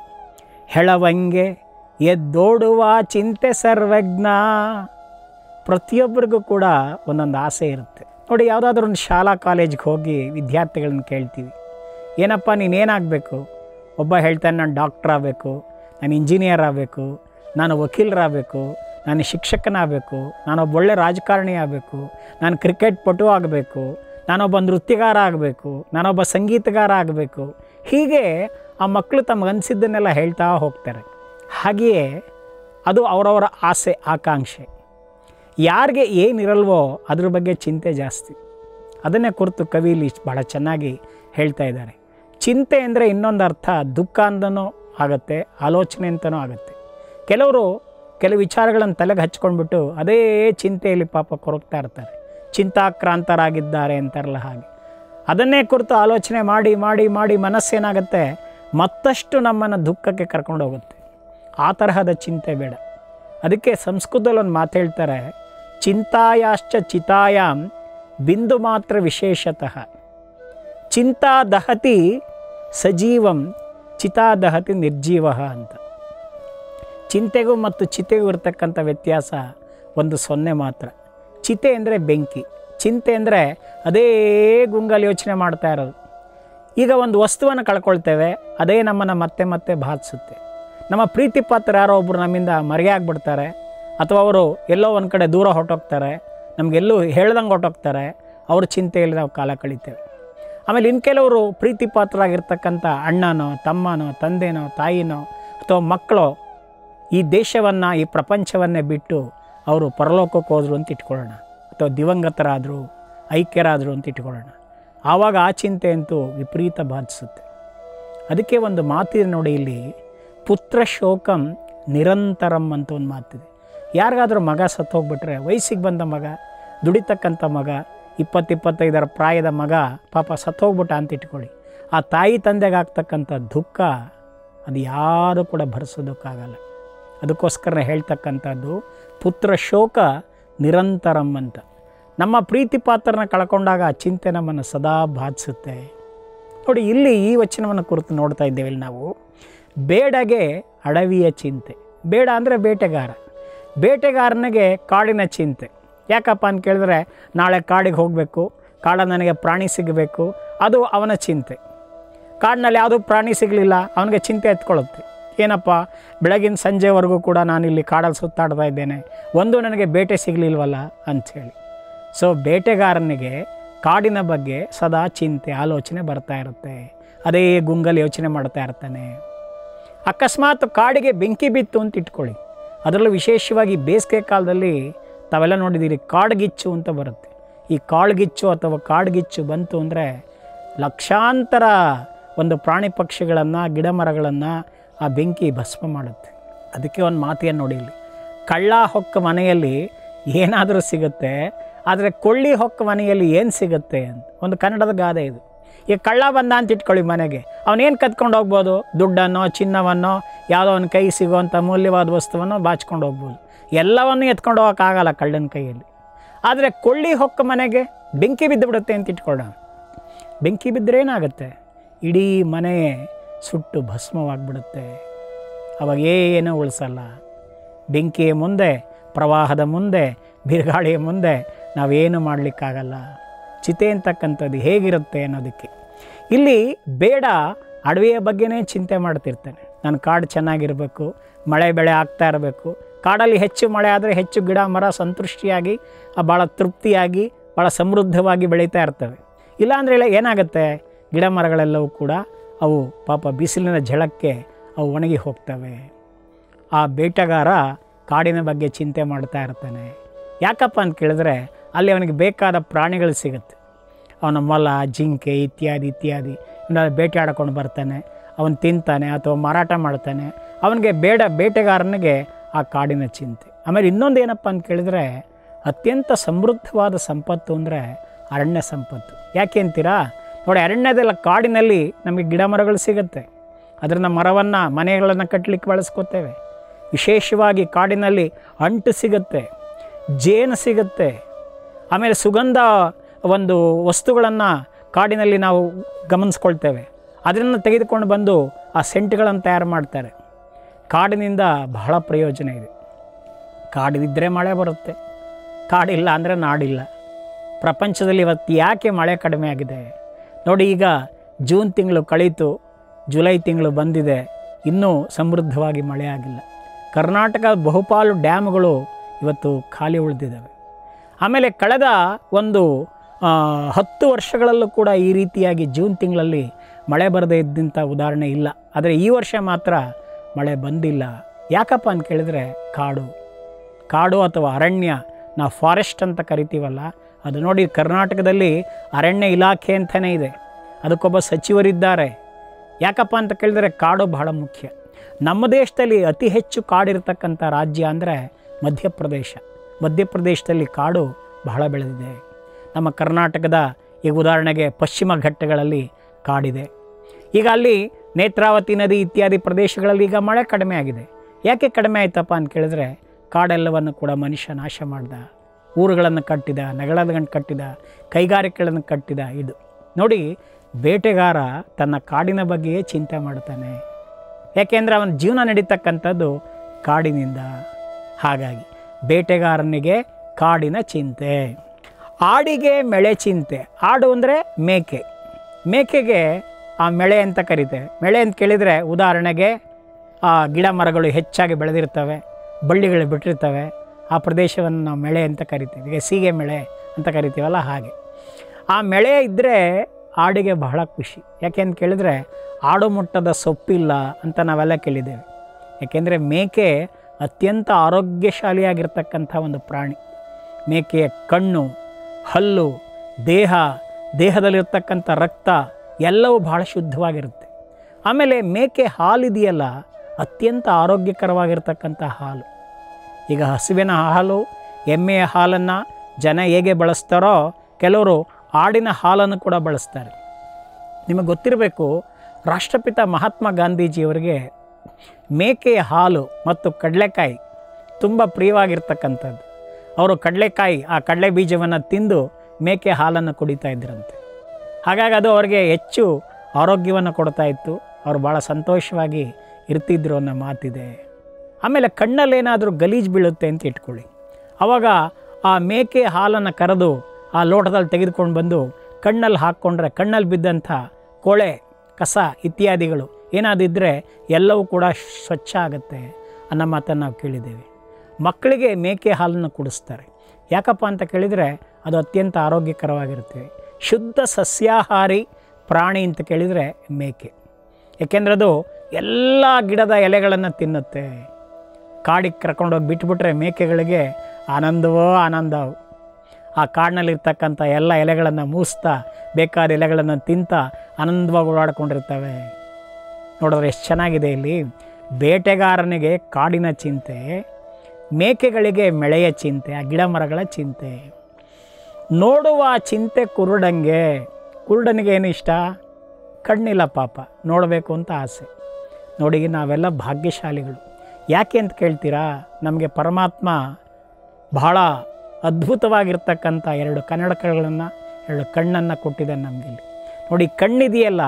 ಹೆಳವಂಗೆ ಎದ್ದೋಡುವ ಚಿಂತೆ ಸರ್ವಜ್ಞ ಪ್ರತಿಯೊಬ್ಬರಿಗೂ ಕೂಡ ಒಂದೊಂದು ಆಸೆ ಇರುತ್ತೆ ನೋಡಿ ಯಾವುದಾದ್ರೂ ಒಂದು ಶಾಲಾ ಕಾಲೇಜ್ಗೆ ಹೋಗಿ ವಿದ್ಯಾರ್ಥಿಗಳನ್ನ ಕೇಳ್ತೀವಿ ಏನಪ್ಪ ನೀನೇನಾಗಬೇಕು ಒಬ್ಬ ಹೇಳ್ತಾನೆ ನಾನು ಡಾಕ್ಟ್ರ್ ಆಗಬೇಕು ನಾನು ಇಂಜಿನಿಯರ್ ಆಗಬೇಕು ನಾನು ವಕೀಲರಾಗಬೇಕು ನಾನು ಶಿಕ್ಷಕನಾಗಬೇಕು ನಾನೊಬ್ಬ ಒಳ್ಳೆ ರಾಜಕಾರಣಿ ಆಗಬೇಕು ನಾನು ಕ್ರಿಕೆಟ್ ಪಟು ಆಗಬೇಕು ನಾನೊಬ್ಬ ನೃತ್ಯಗಾರ ಆಗಬೇಕು ನಾನೊಬ್ಬ ಸಂಗೀತಗಾರ ಆಗಬೇಕು ಹೀಗೆ ಆ ಮಕ್ಕಳು ತಮಗನ್ಸಿದ್ದನ್ನೆಲ್ಲ ಹೇಳ್ತಾ ಹೋಗ್ತಾರೆ ಹಾಗೆಯೇ ಅದು ಅವರವರ ಆಸೆ ಆಕಾಂಕ್ಷೆ ಯಾರಿಗೆ ಏನಿರಲ್ವೋ ಅದ್ರ ಬಗ್ಗೆ ಚಿಂತೆ ಜಾಸ್ತಿ ಅದನ್ನೇ ಕುರಿತು ಕವಿಲಿ ಭಾಳ ಚೆನ್ನಾಗಿ ಹೇಳ್ತಾ ಇದ್ದಾರೆ ಚಿಂತೆ ಅಂದರೆ ಇನ್ನೊಂದು ಅರ್ಥ ದುಃಖ ಅಂತನೂ ಆಗುತ್ತೆ ಆಲೋಚನೆ ಅಂತಲೂ ಆಗುತ್ತೆ ಕೆಲವರು ಕೆಲವು ವಿಚಾರಗಳನ್ನು ತಲೆಗೆ ಹಚ್ಕೊಂಡ್ಬಿಟ್ಟು ಅದೇ ಚಿಂತೆಯಲ್ಲಿ ಪಾಪ ಕೊರಗ್ತಾ ಇರ್ತಾರೆ ಚಿಂತಾಕ್ರಾಂತರಾಗಿದ್ದಾರೆ ಅಂತಾರಲ್ಲ ಹಾಗೆ ಅದನ್ನೇ ಕುರಿತು ಆಲೋಚನೆ ಮಾಡಿ ಮಾಡಿ ಮಾಡಿ ಮನಸ್ಸೇನಾಗುತ್ತೆ ಮತ್ತಷ್ಟು ನಮ್ಮನ್ನು ದುಃಖಕ್ಕೆ ಕರ್ಕೊಂಡು ಹೋಗುತ್ತೆ ಆ ತರಹದ ಚಿಂತೆ ಬೇಡ ಅದಕ್ಕೆ ಸಂಸ್ಕೃತದಲ್ಲಿ ಒಂದು ಮಾತು ಹೇಳ್ತಾರೆ ಚಿಂತಾಯಾಶ್ಚ ಚಿತಾಯಾಂ ಬಿಂದು ಮಾತ್ರ ವಿಶೇಷತಃ ಚಿಂತಾ ದಹತಿ ಸಜೀವಂ ಚಿತಾ ದಹತಿ ನಿರ್ಜೀವ ಅಂತ ಚಿಂತೆಗೂ ಮತ್ತು ಚಿತೆಗೂ ಇರತಕ್ಕಂಥ ವ್ಯತ್ಯಾಸ ಒಂದು ಸೊನ್ನೆ ಮಾತ್ರ ಚಿತೆ ಅಂದರೆ ಬೆಂಕಿ ಚಿಂತೆ ಅಂದರೆ ಅದೇ ಗುಂಗಲ್ಲಿ ಯೋಚನೆ ಮಾಡ್ತಾ ಇರೋದು ಈಗ ಒಂದು ವಸ್ತುವನ್ನು ಕಳ್ಕೊಳ್ತೇವೆ ಅದೇ ನಮ್ಮನ್ನು ಮತ್ತೆ ಮತ್ತೆ ಬಾಧಿಸುತ್ತೆ ನಮ್ಮ ಪ್ರೀತಿ ಪಾತ್ರ ಯಾರೋ ಒಬ್ಬರು ನಮ್ಮಿಂದ ಮರೆಯಾಗ್ಬಿಡ್ತಾರೆ ಅಥವಾ ಅವರು ಎಲ್ಲೋ ಒಂದು ಕಡೆ ದೂರ ಹೊರಟೋಗ್ತಾರೆ ನಮಗೆಲ್ಲೂ ಹೇಳ್ದಂಗೆ ಹೊರಟೋಗ್ತಾರೆ ಅವ್ರ ಚಿಂತೆಯಲ್ಲಿ ನಾವು ಕಾಲ ಕಳಿತೇವೆ ಆಮೇಲೆ ಇನ್ನು ಕೆಲವರು ಪ್ರೀತಿ ಪಾತ್ರರಾಗಿರ್ತಕ್ಕಂಥ ಅಣ್ಣನೋ ತಮ್ಮನೋ ತಂದೆನೋ ತಾಯಿನೋ ಅಥವಾ ಮಕ್ಕಳು ಈ ದೇಶವನ್ನು ಈ ಪ್ರಪಂಚವನ್ನೇ ಬಿಟ್ಟು ಅವರು ಪರಲೋಕಕ್ಕೆ ಹೋದರು ಅಂತ ಇಟ್ಕೊಳ್ಳೋಣ ಅಥವಾ ದಿವಂಗತರಾದರು ಐಕ್ಯರಾದರು ಅಂತ ಇಟ್ಕೊಳ್ಳೋಣ ಆವಾಗ ಆ ಚಿಂತೆ ಅಂತೂ ವಿಪರೀತ ಬಾಧಿಸುತ್ತೆ ಅದಕ್ಕೆ ಒಂದು ಮಾತಿದೆ ನೋಡಿ ಇಲ್ಲಿ ಪುತ್ರ ಶೋಕಂ ನಿರಂತರಂ ಅಂತ ಒಂದು ಮಾತಿದೆ ಯಾರಿಗಾದ್ರೂ ಮಗ ಸತ್ತು ಹೋಗ್ಬಿಟ್ರೆ ವಯಸ್ಸಿಗೆ ಬಂದ ಮಗ ದುಡಿತಕ್ಕಂಥ ಮಗ ಇಪ್ಪತ್ತಿಪ್ಪತ್ತೈದರ ಪ್ರಾಯದ ಮಗ ಪಾಪ ಸತ್ತು ಹೋಗ್ಬಿಟ್ಟ ಅಂತ ಇಟ್ಕೊಳ್ಳಿ ಆ ತಾಯಿ ತಂದೆಗೆ ಆಗ್ತಕ್ಕಂಥ ದುಃಖ ಅದು ಯಾರು ಕೂಡ ಭರಿಸೋದಕ್ಕಾಗಲ್ಲ ಅದಕ್ಕೋಸ್ಕರ ಹೇಳ್ತಕ್ಕಂಥದ್ದು ಪುತ್ರ ಶೋಕ ನಿರಂತರಂ ಅಂತ ನಮ್ಮ ಪ್ರೀತಿ ಪಾತ್ರನ ಕಳ್ಕೊಂಡಾಗ ಆ ಚಿಂತೆ ನಮ್ಮನ್ನು ಸದಾ ಬಾಧಿಸುತ್ತೆ ನೋಡಿ ಇಲ್ಲಿ ಈ ವಚನವನ್ನು ಕುರಿತು ನೋಡ್ತಾ ಇದ್ದೇವೆ ಇಲ್ಲಿ ನಾವು ಬೇಡಗೆ ಅಡವಿಯ ಚಿಂತೆ ಬೇಡ ಅಂದರೆ ಬೇಟೆಗಾರ ಬೇಟೆಗಾರನಿಗೆ ಕಾಡಿನ ಚಿಂತೆ ಯಾಕಪ್ಪ ಅಂತ ಕೇಳಿದ್ರೆ ನಾಳೆ ಕಾಡಿಗೆ ಹೋಗಬೇಕು ಕಾಡ ನನಗೆ ಪ್ರಾಣಿ ಸಿಗಬೇಕು ಅದು ಅವನ ಚಿಂತೆ ಕಾಡಿನಲ್ಲಿ ಯಾವುದೂ ಪ್ರಾಣಿ ಸಿಗಲಿಲ್ಲ ಅವನಿಗೆ ಚಿಂತೆ ಎತ್ಕೊಳ್ಳುತ್ತೆ ಏನಪ್ಪ ಬೆಳಗಿನ ಸಂಜೆವರೆಗೂ ಕೂಡ ನಾನಿಲ್ಲಿ ಕಾಡಲ್ಲಿ ಸುತ್ತಾಡ್ತಾ ಇದ್ದೇನೆ ಒಂದು ನನಗೆ ಬೇಟೆ ಸಿಗಲಿಲ್ವಲ್ಲ ಅಂಥೇಳಿ ಸೊ ಬೇಟೆಗಾರನಿಗೆ ಕಾಡಿನ ಬಗ್ಗೆ ಸದಾ ಚಿಂತೆ ಆಲೋಚನೆ ಬರ್ತಾ ಇರುತ್ತೆ ಅದೇ ಗುಂಗಲ್ಲಿ ಯೋಚನೆ ಮಾಡ್ತಾ ಇರ್ತಾನೆ ಅಕಸ್ಮಾತ್ ಕಾಡಿಗೆ ಬೆಂಕಿ ಬಿತ್ತು ಅಂತ ಇಟ್ಕೊಳ್ಳಿ ಅದರಲ್ಲೂ ವಿಶೇಷವಾಗಿ ಬೇಸಿಗೆ ಕಾಲದಲ್ಲಿ ತಾವೆಲ್ಲ ನೋಡಿದ್ದೀರಿ ಕಾಡ್ಗಿಚ್ಚು ಅಂತ ಬರುತ್ತೆ ಈ ಕಾಳ್ಗಿಚ್ಚು ಅಥವಾ ಕಾಡ್ಗಿಚ್ಚು ಬಂತು ಅಂದರೆ ಲಕ್ಷಾಂತರ ಒಂದು ಪ್ರಾಣಿ ಪಕ್ಷಿಗಳನ್ನು ಗಿಡ ಮರಗಳನ್ನು ಆ ಬೆಂಕಿ ಭಸ್ಮ ಮಾಡುತ್ತೆ ಅದಕ್ಕೆ ಒಂದು ಮಾತಿಯನ್ನು ನೋಡಿ ಇಲ್ಲಿ ಕಳ್ಳ ಹೊಕ್ಕ ಮನೆಯಲ್ಲಿ ಏನಾದರೂ ಸಿಗುತ್ತೆ ಆದರೆ ಕೊಳ್ಳಿ ಹೊಕ್ಕ ಮನೆಯಲ್ಲಿ ಏನು ಸಿಗುತ್ತೆ ಅಂತ ಒಂದು ಕನ್ನಡದ ಗಾದೆ ಇದು ಈಗ ಕಳ್ಳ ಬಂದ ಅಂತ ಇಟ್ಕೊಳ್ಳಿ ಮನೆಗೆ ಅವನೇನು ಕತ್ಕೊಂಡು ಹೋಗ್ಬೋದು ದುಡ್ಡನ್ನೋ ಚಿನ್ನವನ್ನೋ ಯಾವುದೋ ಒಂದು ಕೈ ಸಿಗೋವಂಥ ಮೂಲ್ಯವಾದ ವಸ್ತುವನ್ನು ಬಾಚ್ಕೊಂಡು ಹೋಗ್ಬೋದು ಎಲ್ಲವನ್ನೂ ಎತ್ಕೊಂಡು ಹೋಗೋಕ್ಕಾಗಲ್ಲ ಕಳ್ಳನ ಕೈಯಲ್ಲಿ ಆದರೆ ಕೊಳ್ಳಿ ಹೊಕ್ಕ ಮನೆಗೆ ಬೆಂಕಿ ಬಿದ್ದು ಬಿಡುತ್ತೆ ಅಂತ ಇಟ್ಕೊಳ್ಳೋಣ ಬೆಂಕಿ ಬಿದ್ದರೆ ಏನಾಗುತ್ತೆ ಇಡೀ ಮನೆ ಸುಟ್ಟು ಭಸ್ಮವಾಗಿಬಿಡುತ್ತೆ ಅವಾಗ ಏನೂ ಉಳಿಸಲ್ಲ ಬೆಂಕಿಯ ಮುಂದೆ ಪ್ರವಾಹದ ಮುಂದೆ ಬಿರುಗಾಳಿಯ ಮುಂದೆ ನಾವೇನು ಮಾಡಲಿಕ್ಕಾಗಲ್ಲ ಚಿತೆ ಅಂತಕ್ಕಂಥದ್ದು ಹೇಗಿರುತ್ತೆ ಅನ್ನೋದಕ್ಕೆ ಇಲ್ಲಿ ಬೇಡ ಅಡವಿಯ ಬಗ್ಗೆನೇ ಚಿಂತೆ ಮಾಡ್ತಿರ್ತಾನೆ ನಾನು ಕಾಡು ಚೆನ್ನಾಗಿರಬೇಕು ಮಳೆ ಬೆಳೆ ಆಗ್ತಾ ಇರಬೇಕು ಕಾಡಲ್ಲಿ ಹೆಚ್ಚು ಮಳೆ ಆದರೆ ಹೆಚ್ಚು ಗಿಡ ಮರ ಸಂತೃಷ್ಟಿಯಾಗಿ ಆ ಭಾಳ ತೃಪ್ತಿಯಾಗಿ ಭಾಳ ಸಮೃದ್ಧವಾಗಿ ಬೆಳೀತಾ ಇರ್ತವೆ ಇಲ್ಲಾಂದರೆ ಇಲ್ಲ ಏನಾಗುತ್ತೆ ಗಿಡ ಮರಗಳೆಲ್ಲವೂ ಕೂಡ ಅವು ಪಾಪ ಬಿಸಿಲಿನ ಝಳಕ್ಕೆ ಅವು ಒಣಗಿ ಹೋಗ್ತವೆ ಆ ಬೇಟೆಗಾರ ಕಾಡಿನ ಬಗ್ಗೆ ಚಿಂತೆ ಮಾಡ್ತಾ ಇರ್ತಾನೆ ಯಾಕಪ್ಪ ಅಂತ ಕೇಳಿದ್ರೆ ಅಲ್ಲಿ ಅವನಿಗೆ ಬೇಕಾದ ಪ್ರಾಣಿಗಳು ಸಿಗುತ್ತೆ ಅವನ ಮೊಲ ಜಿಂಕೆ ಇತ್ಯಾದಿ ಇತ್ಯಾದಿ ಇವನ್ನೆಲ್ಲ ಬೇಟೆ ಆಡ್ಕೊಂಡು ಬರ್ತಾನೆ ಅವನು ತಿಂತಾನೆ ಅಥವಾ ಮಾರಾಟ ಮಾಡ್ತಾನೆ ಅವನಿಗೆ ಬೇಡ ಬೇಟೆಗಾರನಿಗೆ ಆ ಕಾಡಿನ ಚಿಂತೆ ಆಮೇಲೆ ಇನ್ನೊಂದು ಏನಪ್ಪ ಅಂತ ಕೇಳಿದ್ರೆ ಅತ್ಯಂತ ಸಮೃದ್ಧವಾದ ಸಂಪತ್ತು ಅಂದರೆ ಅರಣ್ಯ ಸಂಪತ್ತು ಯಾಕೆ ಅಂತೀರಾ ನೋಡಿ ಅರಣ್ಯದಲ್ಲ ಕಾಡಿನಲ್ಲಿ ನಮಗೆ ಗಿಡ ಮರಗಳು ಸಿಗುತ್ತೆ ಅದರಿಂದ ಮರವನ್ನು ಮನೆಗಳನ್ನು ಕಟ್ಟಲಿಕ್ಕೆ ಬಳಸ್ಕೋತೇವೆ ವಿಶೇಷವಾಗಿ ಕಾಡಿನಲ್ಲಿ ಅಂಟು ಸಿಗುತ್ತೆ ಜೇನು ಸಿಗುತ್ತೆ ಆಮೇಲೆ ಸುಗಂಧ ಒಂದು ವಸ್ತುಗಳನ್ನು ಕಾಡಿನಲ್ಲಿ ನಾವು ಗಮನಿಸ್ಕೊಳ್ತೇವೆ ಅದನ್ನು ತೆಗೆದುಕೊಂಡು ಬಂದು ಆ ಸೆಂಟ್ಗಳನ್ನು ತಯಾರು ಮಾಡ್ತಾರೆ ಕಾಡಿನಿಂದ ಬಹಳ ಪ್ರಯೋಜನ ಇದೆ ಕಾಡಿದ್ದರೆ ಮಳೆ ಬರುತ್ತೆ ಕಾಡಿಲ್ಲ ಅಂದರೆ ನಾಡಿಲ್ಲ ಪ್ರಪಂಚದಲ್ಲಿ ಇವತ್ತು ಯಾಕೆ ಮಳೆ ಕಡಿಮೆ ಆಗಿದೆ ನೋಡಿ ಈಗ ಜೂನ್ ತಿಂಗಳು ಕಳೀತು ಜುಲೈ ತಿಂಗಳು ಬಂದಿದೆ ಇನ್ನೂ ಸಮೃದ್ಧವಾಗಿ ಮಳೆ ಆಗಿಲ್ಲ ಕರ್ನಾಟಕ ಬಹುಪಾಲು ಡ್ಯಾಮ್ಗಳು ಇವತ್ತು ಖಾಲಿ ಉಳಿದಿದ್ದಾವೆ ಆಮೇಲೆ ಕಳೆದ ಒಂದು ಆ, ಹತ್ತು ವರ್ಷಗಳಲ್ಲೂ ಕೂಡ ಈ ರೀತಿಯಾಗಿ ಜೂನ್ ತಿಂಗಳಲ್ಲಿ ಮಳೆ ಬರದೇ ಇದ್ದಂಥ ಉದಾಹರಣೆ ಇಲ್ಲ ಆದರೆ ಈ ವರ್ಷ ಮಾತ್ರ ಮಳೆ ಬಂದಿಲ್ಲ ಯಾಕಪ್ಪ ಅಂತ ಕೇಳಿದರೆ ಕಾಡು ಕಾಡು ಅಥವಾ ಅರಣ್ಯ ನಾವು ಫಾರೆಸ್ಟ್ ಅಂತ ಕರಿತೀವಲ್ಲ ಅದು ನೋಡಿ ಕರ್ನಾಟಕದಲ್ಲಿ ಅರಣ್ಯ ಇಲಾಖೆ ಅಂತಲೇ ಇದೆ ಅದಕ್ಕೊಬ್ಬ ಸಚಿವರಿದ್ದಾರೆ ಯಾಕಪ್ಪ ಅಂತ ಕೇಳಿದರೆ ಕಾಡು ಬಹಳ ಮುಖ್ಯ ನಮ್ಮ ದೇಶದಲ್ಲಿ ಅತಿ ಹೆಚ್ಚು ಕಾಡಿರ್ತಕ್ಕಂಥ ರಾಜ್ಯ ಅಂದರೆ ಮಧ್ಯಪ್ರದೇಶ ಮಧ್ಯಪ್ರದೇಶದಲ್ಲಿ ಕಾಡು ಬಹಳ ಬೆಳೆದಿದೆ ನಮ್ಮ ಕರ್ನಾಟಕದ ಈಗ ಉದಾಹರಣೆಗೆ ಪಶ್ಚಿಮ ಘಟ್ಟಗಳಲ್ಲಿ ಕಾಡಿದೆ ಈಗ ಅಲ್ಲಿ ನೇತ್ರಾವತಿ ನದಿ ಇತ್ಯಾದಿ ಪ್ರದೇಶಗಳಲ್ಲಿ ಈಗ ಮಳೆ ಕಡಿಮೆ ಆಗಿದೆ ಯಾಕೆ ಕಡಿಮೆ ಆಯ್ತಪ್ಪ ಅಂತ ಕೇಳಿದ್ರೆ ಕಾಡೆಲ್ಲವನ್ನು ಕೂಡ ಮನುಷ್ಯ ನಾಶ ಮಾಡ್ದ ಊರುಗಳನ್ನು ಕಟ್ಟಿದ ನಗರಗಳನ್ನು ಕಟ್ಟಿದ ಕೈಗಾರಿಕೆಗಳನ್ನು ಕಟ್ಟಿದ ಇದು ನೋಡಿ ಬೇಟೆಗಾರ ತನ್ನ ಕಾಡಿನ ಬಗ್ಗೆಯೇ ಚಿಂತೆ ಮಾಡ್ತಾನೆ ಯಾಕೆಂದರೆ ಅವನ ಜೀವನ ನಡೀತಕ್ಕಂಥದ್ದು ಕಾಡಿನಿಂದ ಹಾಗಾಗಿ ಬೇಟೆಗಾರನಿಗೆ ಕಾಡಿನ ಚಿಂತೆ ಆಡಿಗೆ ಮೆಳೆ ಚಿಂತೆ ಆಡು ಅಂದರೆ ಮೇಕೆ ಮೇಕೆಗೆ ಆ ಮೆಳೆ ಅಂತ ಕರಿತೇವೆ ಮೆಳೆ ಅಂತ ಕೇಳಿದರೆ ಉದಾಹರಣೆಗೆ ಆ ಗಿಡ ಮರಗಳು ಹೆಚ್ಚಾಗಿ ಬೆಳೆದಿರ್ತವೆ ಬಳ್ಳಿಗಳು ಬಿಟ್ಟಿರ್ತವೆ ಆ ಪ್ರದೇಶವನ್ನು ನಾವು ಮೆಳೆ ಅಂತ ಕರಿತೀವಿ ಈಗ ಸೀಗೆ ಮೆಳೆ ಅಂತ ಕರಿತೀವಲ್ಲ ಹಾಗೆ ಆ ಮೆಳೆ ಇದ್ದರೆ ಆಡಿಗೆ ಬಹಳ ಖುಷಿ ಯಾಕೆ ಅಂತ ಕೇಳಿದರೆ ಆಡು ಮುಟ್ಟದ ಸೊಪ್ಪಿಲ್ಲ ಅಂತ ನಾವೆಲ್ಲ ಕೇಳಿದ್ದೇವೆ ಯಾಕೆಂದರೆ ಮೇಕೆ ಅತ್ಯಂತ ಆರೋಗ್ಯಶಾಲಿಯಾಗಿರ್ತಕ್ಕಂಥ ಒಂದು ಪ್ರಾಣಿ ಮೇಕೆಯ ಕಣ್ಣು ಹಲ್ಲು ದೇಹ ದೇಹದಲ್ಲಿರ್ತಕ್ಕಂಥ ರಕ್ತ ಎಲ್ಲವೂ ಬಹಳ ಶುದ್ಧವಾಗಿರುತ್ತೆ ಆಮೇಲೆ ಮೇಕೆ ಹಾಲಿದೆಯಲ್ಲ ಅತ್ಯಂತ ಆರೋಗ್ಯಕರವಾಗಿರ್ತಕ್ಕಂಥ ಹಾಲು ಈಗ ಹಸುವಿನ ಹಾಲು ಎಮ್ಮೆಯ ಹಾಲನ್ನು ಜನ ಹೇಗೆ ಬಳಸ್ತಾರೋ ಕೆಲವರು ಆಡಿನ ಹಾಲನ್ನು ಕೂಡ ಬಳಸ್ತಾರೆ ನಿಮಗೆ ಗೊತ್ತಿರಬೇಕು ರಾಷ್ಟ್ರಪಿತ ಮಹಾತ್ಮ ಗಾಂಧೀಜಿಯವರಿಗೆ ಮೇಕೆಯ ಹಾಲು ಮತ್ತು ಕಡಲೆಕಾಯಿ ತುಂಬ ಪ್ರಿಯವಾಗಿರ್ತಕ್ಕಂಥದ್ದು ಅವರು ಕಡಲೆಕಾಯಿ ಆ ಕಡಲೆ ಬೀಜವನ್ನು ತಿಂದು ಮೇಕೆ ಹಾಲನ್ನು ಕುಡಿತಾ ಇದ್ರಂತೆ ಹಾಗಾಗಿ ಅದು ಅವರಿಗೆ ಹೆಚ್ಚು ಆರೋಗ್ಯವನ್ನು ಕೊಡ್ತಾ ಇತ್ತು ಅವರು ಭಾಳ ಸಂತೋಷವಾಗಿ ಇರ್ತಿದ್ರು ಅನ್ನೋ ಮಾತಿದೆ ಆಮೇಲೆ ಕಣ್ಣಲ್ಲೇನಾದರೂ ಗಲೀಜು ಬೀಳುತ್ತೆ ಅಂತ ಇಟ್ಕೊಳ್ಳಿ ಆವಾಗ ಆ ಮೇಕೆ ಹಾಲನ್ನು ಕರೆದು ಆ ಲೋಟದಲ್ಲಿ ತೆಗೆದುಕೊಂಡು ಬಂದು ಕಣ್ಣಲ್ಲಿ ಹಾಕ್ಕೊಂಡ್ರೆ ಕಣ್ಣಲ್ಲಿ ಬಿದ್ದಂಥ ಕೊಳೆ ಕಸ ಇತ್ಯಾದಿಗಳು ಏನಾದಿದ್ದರೆ ಎಲ್ಲವೂ ಕೂಡ ಸ್ವಚ್ಛ ಆಗುತ್ತೆ ಅನ್ನೋ ಮಾತನ್ನು ನಾವು ಕೇಳಿದ್ದೇವೆ ಮಕ್ಕಳಿಗೆ ಮೇಕೆ ಹಾಲನ್ನು ಕುಡಿಸ್ತಾರೆ ಯಾಕಪ್ಪ ಅಂತ ಕೇಳಿದರೆ ಅದು ಅತ್ಯಂತ ಆರೋಗ್ಯಕರವಾಗಿರುತ್ತೆ ಶುದ್ಧ ಸಸ್ಯಾಹಾರಿ ಪ್ರಾಣಿ ಅಂತ ಕೇಳಿದರೆ ಮೇಕೆ ಏಕೆಂದರೆ ಅದು ಎಲ್ಲ ಗಿಡದ ಎಲೆಗಳನ್ನು ತಿನ್ನುತ್ತೆ ಕಾಡಿಗೆ ಕರ್ಕೊಂಡೋಗಿ ಬಿಟ್ಬಿಟ್ರೆ ಮೇಕೆಗಳಿಗೆ ಆನಂದವೋ ಆನಂದ ಆ ಕಾಡಿನಲ್ಲಿರ್ತಕ್ಕಂಥ ಎಲ್ಲ ಎಲೆಗಳನ್ನು ಮೂಸ್ತಾ ಬೇಕಾದ ಎಲೆಗಳನ್ನು ತಿಂತ ಆನಂದವಾಗಿ ಓಡಾಡ್ಕೊಂಡಿರ್ತವೆ ನೋಡಿದ್ರೆ ಎಷ್ಟು ಚೆನ್ನಾಗಿದೆ ಇಲ್ಲಿ ಬೇಟೆಗಾರನಿಗೆ ಕಾಡಿನ ಚಿಂತೆ ಮೇಕೆಗಳಿಗೆ ಮಳೆಯ ಚಿಂತೆ ಆ ಗಿಡ ಮರಗಳ ಚಿಂತೆ ನೋಡುವ ಚಿಂತೆ ಕುರುಡಂಗೆ ಕುರುಡನಿಗೆ ಏನು ಇಷ್ಟ ಕಣ್ಣಿಲ್ಲ ಪಾಪ ನೋಡಬೇಕು ಅಂತ ಆಸೆ ನೋಡಿ ನಾವೆಲ್ಲ ಭಾಗ್ಯಶಾಲಿಗಳು ಯಾಕೆ ಅಂತ ಕೇಳ್ತೀರಾ ನಮಗೆ ಪರಮಾತ್ಮ ಬಹಳ ಅದ್ಭುತವಾಗಿರ್ತಕ್ಕಂಥ ಎರಡು ಕನ್ನಡಕಗಳನ್ನು ಎರಡು ಕಣ್ಣನ್ನು ಕೊಟ್ಟಿದ್ದಾನೆ ನಮಗಿಲ್ಲಿ ನೋಡಿ ಕಣ್ಣಿದೆಯಲ್ಲ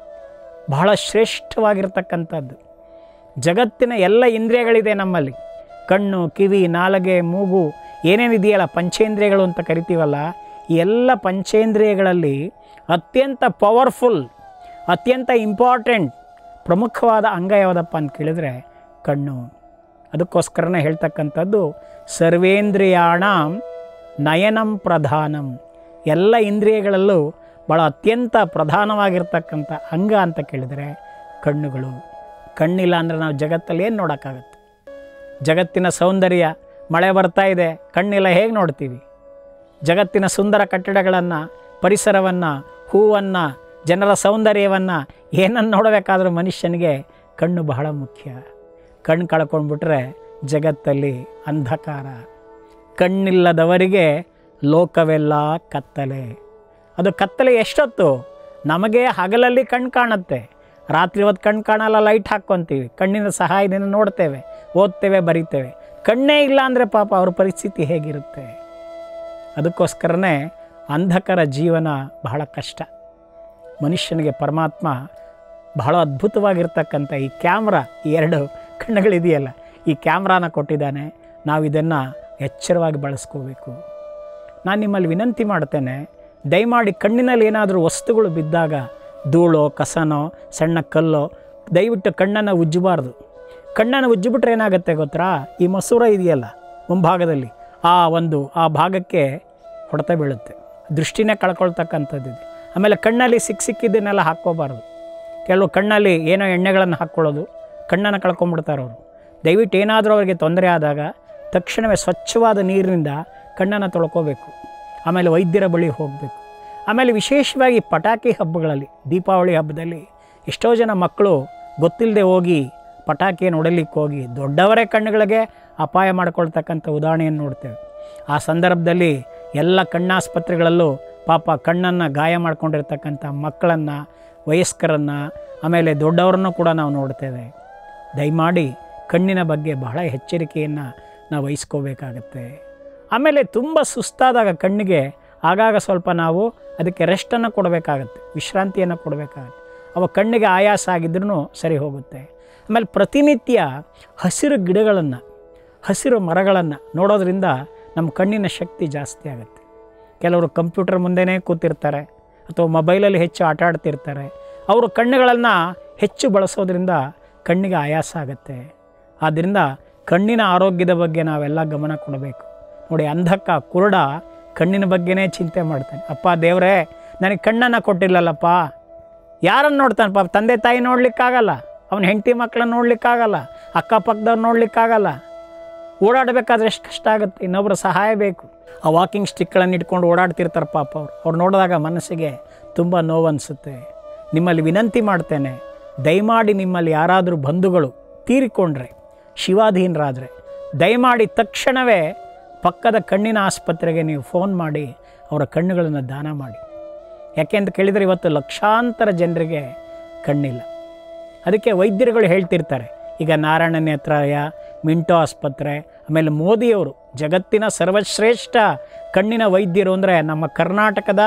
ಬಹಳ ಶ್ರೇಷ್ಠವಾಗಿರ್ತಕ್ಕಂಥದ್ದು ಜಗತ್ತಿನ ಎಲ್ಲ ಇಂದ್ರಿಯಗಳಿದೆ ನಮ್ಮಲ್ಲಿ ಕಣ್ಣು ಕಿವಿ ನಾಲಗೆ ಮೂಗು ಏನೇನಿದೆಯಲ್ಲ ಪಂಚೇಂದ್ರಿಯಗಳು ಅಂತ ಕರಿತೀವಲ್ಲ ಈ ಎಲ್ಲ ಪಂಚೇಂದ್ರಿಯಗಳಲ್ಲಿ ಅತ್ಯಂತ ಪವರ್ಫುಲ್ ಅತ್ಯಂತ ಇಂಪಾರ್ಟೆಂಟ್ ಪ್ರಮುಖವಾದ ಅಂಗ ಯಾವುದಪ್ಪ ಅಂತ ಕೇಳಿದರೆ ಕಣ್ಣು ಅದಕ್ಕೋಸ್ಕರನೇ ಹೇಳ್ತಕ್ಕಂಥದ್ದು ಸರ್ವೇಂದ್ರಿಯಾಣ ನಯನಂ ಪ್ರಧಾನಂ ಎಲ್ಲ ಇಂದ್ರಿಯಗಳಲ್ಲೂ ಭಾಳ ಅತ್ಯಂತ ಪ್ರಧಾನವಾಗಿರ್ತಕ್ಕಂಥ ಅಂಗ ಅಂತ ಕೇಳಿದರೆ ಕಣ್ಣುಗಳು ಕಣ್ಣಿಲ್ಲ ಅಂದರೆ ನಾವು ಜಗತ್ತಲ್ಲಿ ಏನು ನೋಡೋಕ್ಕಾಗತ್ತೆ ಜಗತ್ತಿನ ಸೌಂದರ್ಯ ಮಳೆ ಬರ್ತಾ ಇದೆ ಕಣ್ಣಿಲ್ಲ ಹೇಗೆ ನೋಡ್ತೀವಿ ಜಗತ್ತಿನ ಸುಂದರ ಕಟ್ಟಡಗಳನ್ನು ಪರಿಸರವನ್ನು ಹೂವನ್ನು ಜನರ ಸೌಂದರ್ಯವನ್ನು ಏನನ್ನು ನೋಡಬೇಕಾದ್ರೂ ಮನುಷ್ಯನಿಗೆ ಕಣ್ಣು ಬಹಳ ಮುಖ್ಯ ಕಣ್ಣು ಕಳ್ಕೊಂಡ್ಬಿಟ್ರೆ ಜಗತ್ತಲ್ಲಿ ಅಂಧಕಾರ ಕಣ್ಣಿಲ್ಲದವರಿಗೆ ಲೋಕವೆಲ್ಲ ಕತ್ತಲೆ ಅದು ಕತ್ತಲೆ ಎಷ್ಟೊತ್ತು ನಮಗೆ ಹಗಲಲ್ಲಿ ಕಣ್ಣು ಕಾಣುತ್ತೆ ರಾತ್ರಿ ಹೊತ್ತು ಕಣ್ಣು ಕಾಣಲ್ಲ ಲೈಟ್ ಹಾಕ್ಕೊತೀವಿ ಕಣ್ಣಿನ ಸಹಾಯದಿಂದ ನೋಡ್ತೇವೆ ಓದ್ತೇವೆ ಬರಿತೇವೆ ಕಣ್ಣೇ ಇಲ್ಲ ಅಂದರೆ ಪಾಪ ಅವ್ರ ಪರಿಸ್ಥಿತಿ ಹೇಗಿರುತ್ತೆ ಅದಕ್ಕೋಸ್ಕರನೇ ಅಂಧಕರ ಜೀವನ ಬಹಳ ಕಷ್ಟ ಮನುಷ್ಯನಿಗೆ ಪರಮಾತ್ಮ ಬಹಳ ಅದ್ಭುತವಾಗಿರ್ತಕ್ಕಂಥ ಈ ಕ್ಯಾಮ್ರಾ ಈ ಎರಡು ಕಣ್ಣುಗಳಿದೆಯಲ್ಲ ಈ ಕ್ಯಾಮ್ರಾನ ಕೊಟ್ಟಿದ್ದಾನೆ ನಾವು ಇದನ್ನು ಎಚ್ಚರವಾಗಿ ಬಳಸ್ಕೋಬೇಕು ನಾನು ನಿಮ್ಮಲ್ಲಿ ವಿನಂತಿ ಮಾಡ್ತೇನೆ ದಯಮಾಡಿ ಕಣ್ಣಿನಲ್ಲಿ ಏನಾದರೂ ವಸ್ತುಗಳು ಬಿದ್ದಾಗ ಧೂಳೋ ಕಸನೋ ಸಣ್ಣ ಕಲ್ಲೋ ದಯವಿಟ್ಟು ಕಣ್ಣನ್ನು ಉಜ್ಜಬಾರ್ದು ಕಣ್ಣನ್ನು ಉಜ್ಜಿಬಿಟ್ರೆ ಏನಾಗುತ್ತೆ ಗೊತ್ತಾ ಈ ಮಸೂರ ಇದೆಯಲ್ಲ ಮುಂಭಾಗದಲ್ಲಿ ಆ ಒಂದು ಆ ಭಾಗಕ್ಕೆ ಹೊಡೆತ ಬೀಳುತ್ತೆ ದೃಷ್ಟಿನೇ ಕಳ್ಕೊಳ್ತಕ್ಕಂಥದ್ದಿದೆ ಆಮೇಲೆ ಕಣ್ಣಲ್ಲಿ ಸಿಕ್ಕ ಸಿಕ್ಕಿದ್ದನ್ನೆಲ್ಲ ಹಾಕ್ಕೋಬಾರ್ದು ಕೆಲವು ಕಣ್ಣಲ್ಲಿ ಏನೋ ಎಣ್ಣೆಗಳನ್ನು ಹಾಕ್ಕೊಳ್ಳೋದು ಕಣ್ಣನ್ನು ಕಳ್ಕೊಂಬಿಡ್ತಾರೆ ಅವರು ದಯವಿಟ್ಟು ಏನಾದರೂ ಅವರಿಗೆ ತೊಂದರೆ ಆದಾಗ ತಕ್ಷಣವೇ ಸ್ವಚ್ಛವಾದ ನೀರಿನಿಂದ ಕಣ್ಣನ್ನು ತೊಳ್ಕೋಬೇಕು ಆಮೇಲೆ ವೈದ್ಯರ ಬಳಿ ಹೋಗಬೇಕು ಆಮೇಲೆ ವಿಶೇಷವಾಗಿ ಪಟಾಕಿ ಹಬ್ಬಗಳಲ್ಲಿ ದೀಪಾವಳಿ ಹಬ್ಬದಲ್ಲಿ ಎಷ್ಟೋ ಜನ ಮಕ್ಕಳು ಗೊತ್ತಿಲ್ಲದೆ ಹೋಗಿ ಪಟಾಕಿಯನ್ನು ಹೊಡಲಿಕ್ಕೆ ಹೋಗಿ ದೊಡ್ಡವರೇ ಕಣ್ಣುಗಳಿಗೆ ಅಪಾಯ ಮಾಡ್ಕೊಳ್ತಕ್ಕಂಥ ಉದಾಹರಣೆಯನ್ನು ನೋಡ್ತೇವೆ ಆ ಸಂದರ್ಭದಲ್ಲಿ ಎಲ್ಲ ಕಣ್ಣಾಸ್ಪತ್ರೆಗಳಲ್ಲೂ ಪಾಪ ಕಣ್ಣನ್ನು ಗಾಯ ಮಾಡ್ಕೊಂಡಿರ್ತಕ್ಕಂಥ ಮಕ್ಕಳನ್ನು ವಯಸ್ಕರನ್ನು ಆಮೇಲೆ ದೊಡ್ಡವರನ್ನು ಕೂಡ ನಾವು ನೋಡ್ತೇವೆ ದಯಮಾಡಿ ಕಣ್ಣಿನ ಬಗ್ಗೆ ಬಹಳ ಎಚ್ಚರಿಕೆಯನ್ನು ನಾವು ವಹಿಸ್ಕೋಬೇಕಾಗತ್ತೆ ಆಮೇಲೆ ತುಂಬ ಸುಸ್ತಾದಾಗ ಕಣ್ಣಿಗೆ ಆಗಾಗ ಸ್ವಲ್ಪ ನಾವು ಅದಕ್ಕೆ ರೆಸ್ಟನ್ನು ಕೊಡಬೇಕಾಗತ್ತೆ ವಿಶ್ರಾಂತಿಯನ್ನು ಕೊಡಬೇಕಾಗತ್ತೆ ಅವ ಕಣ್ಣಿಗೆ ಆಯಾಸ ಆಗಿದ್ರೂ ಸರಿ ಹೋಗುತ್ತೆ ಆಮೇಲೆ ಪ್ರತಿನಿತ್ಯ ಹಸಿರು ಗಿಡಗಳನ್ನು ಹಸಿರು ಮರಗಳನ್ನು ನೋಡೋದ್ರಿಂದ ನಮ್ಮ ಕಣ್ಣಿನ ಶಕ್ತಿ ಜಾಸ್ತಿ ಆಗುತ್ತೆ ಕೆಲವರು ಕಂಪ್ಯೂಟರ್ ಮುಂದೆನೇ ಕೂತಿರ್ತಾರೆ ಅಥವಾ ಮೊಬೈಲಲ್ಲಿ ಹೆಚ್ಚು ಆಟ ಆಡ್ತಿರ್ತಾರೆ ಅವರು ಕಣ್ಣುಗಳನ್ನು ಹೆಚ್ಚು ಬಳಸೋದ್ರಿಂದ ಕಣ್ಣಿಗೆ ಆಯಾಸ ಆಗುತ್ತೆ ಆದ್ದರಿಂದ ಕಣ್ಣಿನ ಆರೋಗ್ಯದ ಬಗ್ಗೆ ನಾವೆಲ್ಲ ಗಮನ ಕೊಡಬೇಕು ನೋಡಿ ಅಂಧಕ್ಕ ಕುರುಡ ಕಣ್ಣಿನ ಬಗ್ಗೆನೇ ಚಿಂತೆ ಮಾಡ್ತಾನೆ ಅಪ್ಪ ದೇವರೇ ನನಗೆ ಕಣ್ಣನ್ನು ಕೊಟ್ಟಿಲ್ಲಲ್ಲಪ್ಪ ಯಾರನ್ನು ನೋಡ್ತಾನೆ ಪಾಪ ತಂದೆ ತಾಯಿ ನೋಡ್ಲಿಕ್ಕಾಗಲ್ಲ ಅವನ ಹೆಂಡತಿ ಮಕ್ಕಳನ್ನ ನೋಡ್ಲಿಕ್ಕಾಗಲ್ಲ ಅಕ್ಕಪಕ್ಕದವ್ರು ನೋಡ್ಲಿಕ್ಕಾಗಲ್ಲ ಓಡಾಡಬೇಕಾದ್ರೆ ಎಷ್ಟು ಕಷ್ಟ ಆಗುತ್ತೆ ಇನ್ನೊಬ್ಬರ ಸಹಾಯ ಬೇಕು ಆ ವಾಕಿಂಗ್ ಸ್ಟಿಕ್ಗಳನ್ನು ಇಟ್ಕೊಂಡು ಓಡಾಡ್ತಿರ್ತಾರೆ ಪಾಪ ಅವ್ರು ಅವ್ರು ನೋಡಿದಾಗ ಮನಸ್ಸಿಗೆ ತುಂಬ ನೋವು ಅನಿಸುತ್ತೆ ನಿಮ್ಮಲ್ಲಿ ವಿನಂತಿ ಮಾಡ್ತೇನೆ ದಯಮಾಡಿ ನಿಮ್ಮಲ್ಲಿ ಯಾರಾದರೂ ಬಂಧುಗಳು ತೀರಿಕೊಂಡ್ರೆ ಶಿವಾಧೀನರಾದರೆ ದಯಮಾಡಿ ತಕ್ಷಣವೇ ಪಕ್ಕದ ಕಣ್ಣಿನ ಆಸ್ಪತ್ರೆಗೆ ನೀವು ಫೋನ್ ಮಾಡಿ ಅವರ ಕಣ್ಣುಗಳನ್ನು ದಾನ ಮಾಡಿ ಯಾಕೆ ಅಂತ ಕೇಳಿದರೆ ಇವತ್ತು ಲಕ್ಷಾಂತರ ಜನರಿಗೆ ಕಣ್ಣಿಲ್ಲ ಅದಕ್ಕೆ ವೈದ್ಯರುಗಳು ಹೇಳ್ತಿರ್ತಾರೆ ಈಗ ನಾರಾಯಣ ನೇತ್ರಾಲಯ ಮಿಂಟೋ ಆಸ್ಪತ್ರೆ ಆಮೇಲೆ ಮೋದಿಯವರು ಜಗತ್ತಿನ ಸರ್ವಶ್ರೇಷ್ಠ ಕಣ್ಣಿನ ವೈದ್ಯರು ಅಂದರೆ ನಮ್ಮ ಕರ್ನಾಟಕದ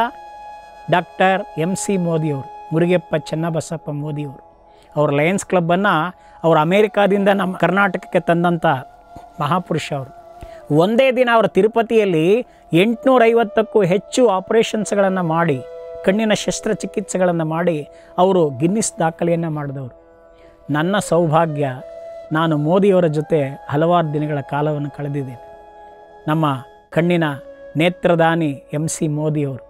ಡಾಕ್ಟರ್ ಎಮ್ ಸಿ ಮೋದಿಯವರು ಮುರುಗೆಪ್ಪ ಚೆನ್ನಬಸಪ್ಪ ಮೋದಿಯವರು ಅವ್ರ ಲಯನ್ಸ್ ಕ್ಲಬ್ಬನ್ನು ಅವರು ಅಮೇರಿಕಾದಿಂದ ನಮ್ಮ ಕರ್ನಾಟಕಕ್ಕೆ ತಂದಂಥ ಮಹಾಪುರುಷ ಅವರು ಒಂದೇ ದಿನ ಅವರು ತಿರುಪತಿಯಲ್ಲಿ ಎಂಟುನೂರೈವತ್ತಕ್ಕೂ ಹೆಚ್ಚು ಆಪರೇಷನ್ಸ್ಗಳನ್ನು ಮಾಡಿ ಕಣ್ಣಿನ ಶಸ್ತ್ರಚಿಕಿತ್ಸೆಗಳನ್ನು ಮಾಡಿ ಅವರು ಗಿನ್ನಿಸ್ ದಾಖಲೆಯನ್ನು ಮಾಡಿದವರು ನನ್ನ ಸೌಭಾಗ್ಯ ನಾನು ಮೋದಿಯವರ ಜೊತೆ ಹಲವಾರು ದಿನಗಳ ಕಾಲವನ್ನು ಕಳೆದಿದ್ದೇನೆ ನಮ್ಮ ಕಣ್ಣಿನ ನೇತ್ರದಾನಿ ಎಮ್ ಸಿ ಮೋದಿಯವರು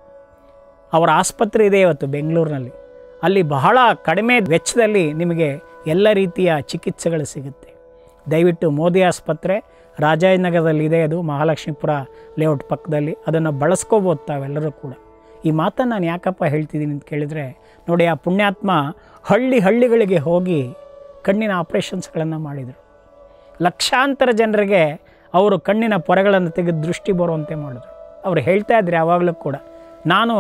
ಅವರ ಆಸ್ಪತ್ರೆ ಇದೆ ಇವತ್ತು ಬೆಂಗಳೂರಿನಲ್ಲಿ ಅಲ್ಲಿ ಬಹಳ ಕಡಿಮೆ ವೆಚ್ಚದಲ್ಲಿ ನಿಮಗೆ ಎಲ್ಲ ರೀತಿಯ ಚಿಕಿತ್ಸೆಗಳು ಸಿಗುತ್ತೆ ದಯವಿಟ್ಟು ಮೋದಿ ಆಸ್ಪತ್ರೆ ರಾಜಾಜಿನಗರದಲ್ಲಿ ಇದೆ ಅದು ಮಹಾಲಕ್ಷ್ಮೀಪುರ ಲೇಔಟ್ ಪಕ್ಕದಲ್ಲಿ ಅದನ್ನು ಬಳಸ್ಕೋಬೋದು ತಾವೆಲ್ಲರೂ ಕೂಡ ಈ ಮಾತನ್ನು ನಾನು ಯಾಕಪ್ಪ ಹೇಳ್ತಿದ್ದೀನಿ ಅಂತ ಕೇಳಿದರೆ ನೋಡಿ ಆ ಪುಣ್ಯಾತ್ಮ ಹಳ್ಳಿ ಹಳ್ಳಿಗಳಿಗೆ ಹೋಗಿ ಕಣ್ಣಿನ ಆಪ್ರೇಷನ್ಸ್ಗಳನ್ನು ಮಾಡಿದರು ಲಕ್ಷಾಂತರ ಜನರಿಗೆ ಅವರು ಕಣ್ಣಿನ ಪೊರೆಗಳನ್ನು ತೆಗೆದು ದೃಷ್ಟಿ ಬರುವಂತೆ ಮಾಡಿದ್ರು ಅವರು ಹೇಳ್ತಾ ಇದ್ರು ಯಾವಾಗಲೂ ಕೂಡ ನಾನು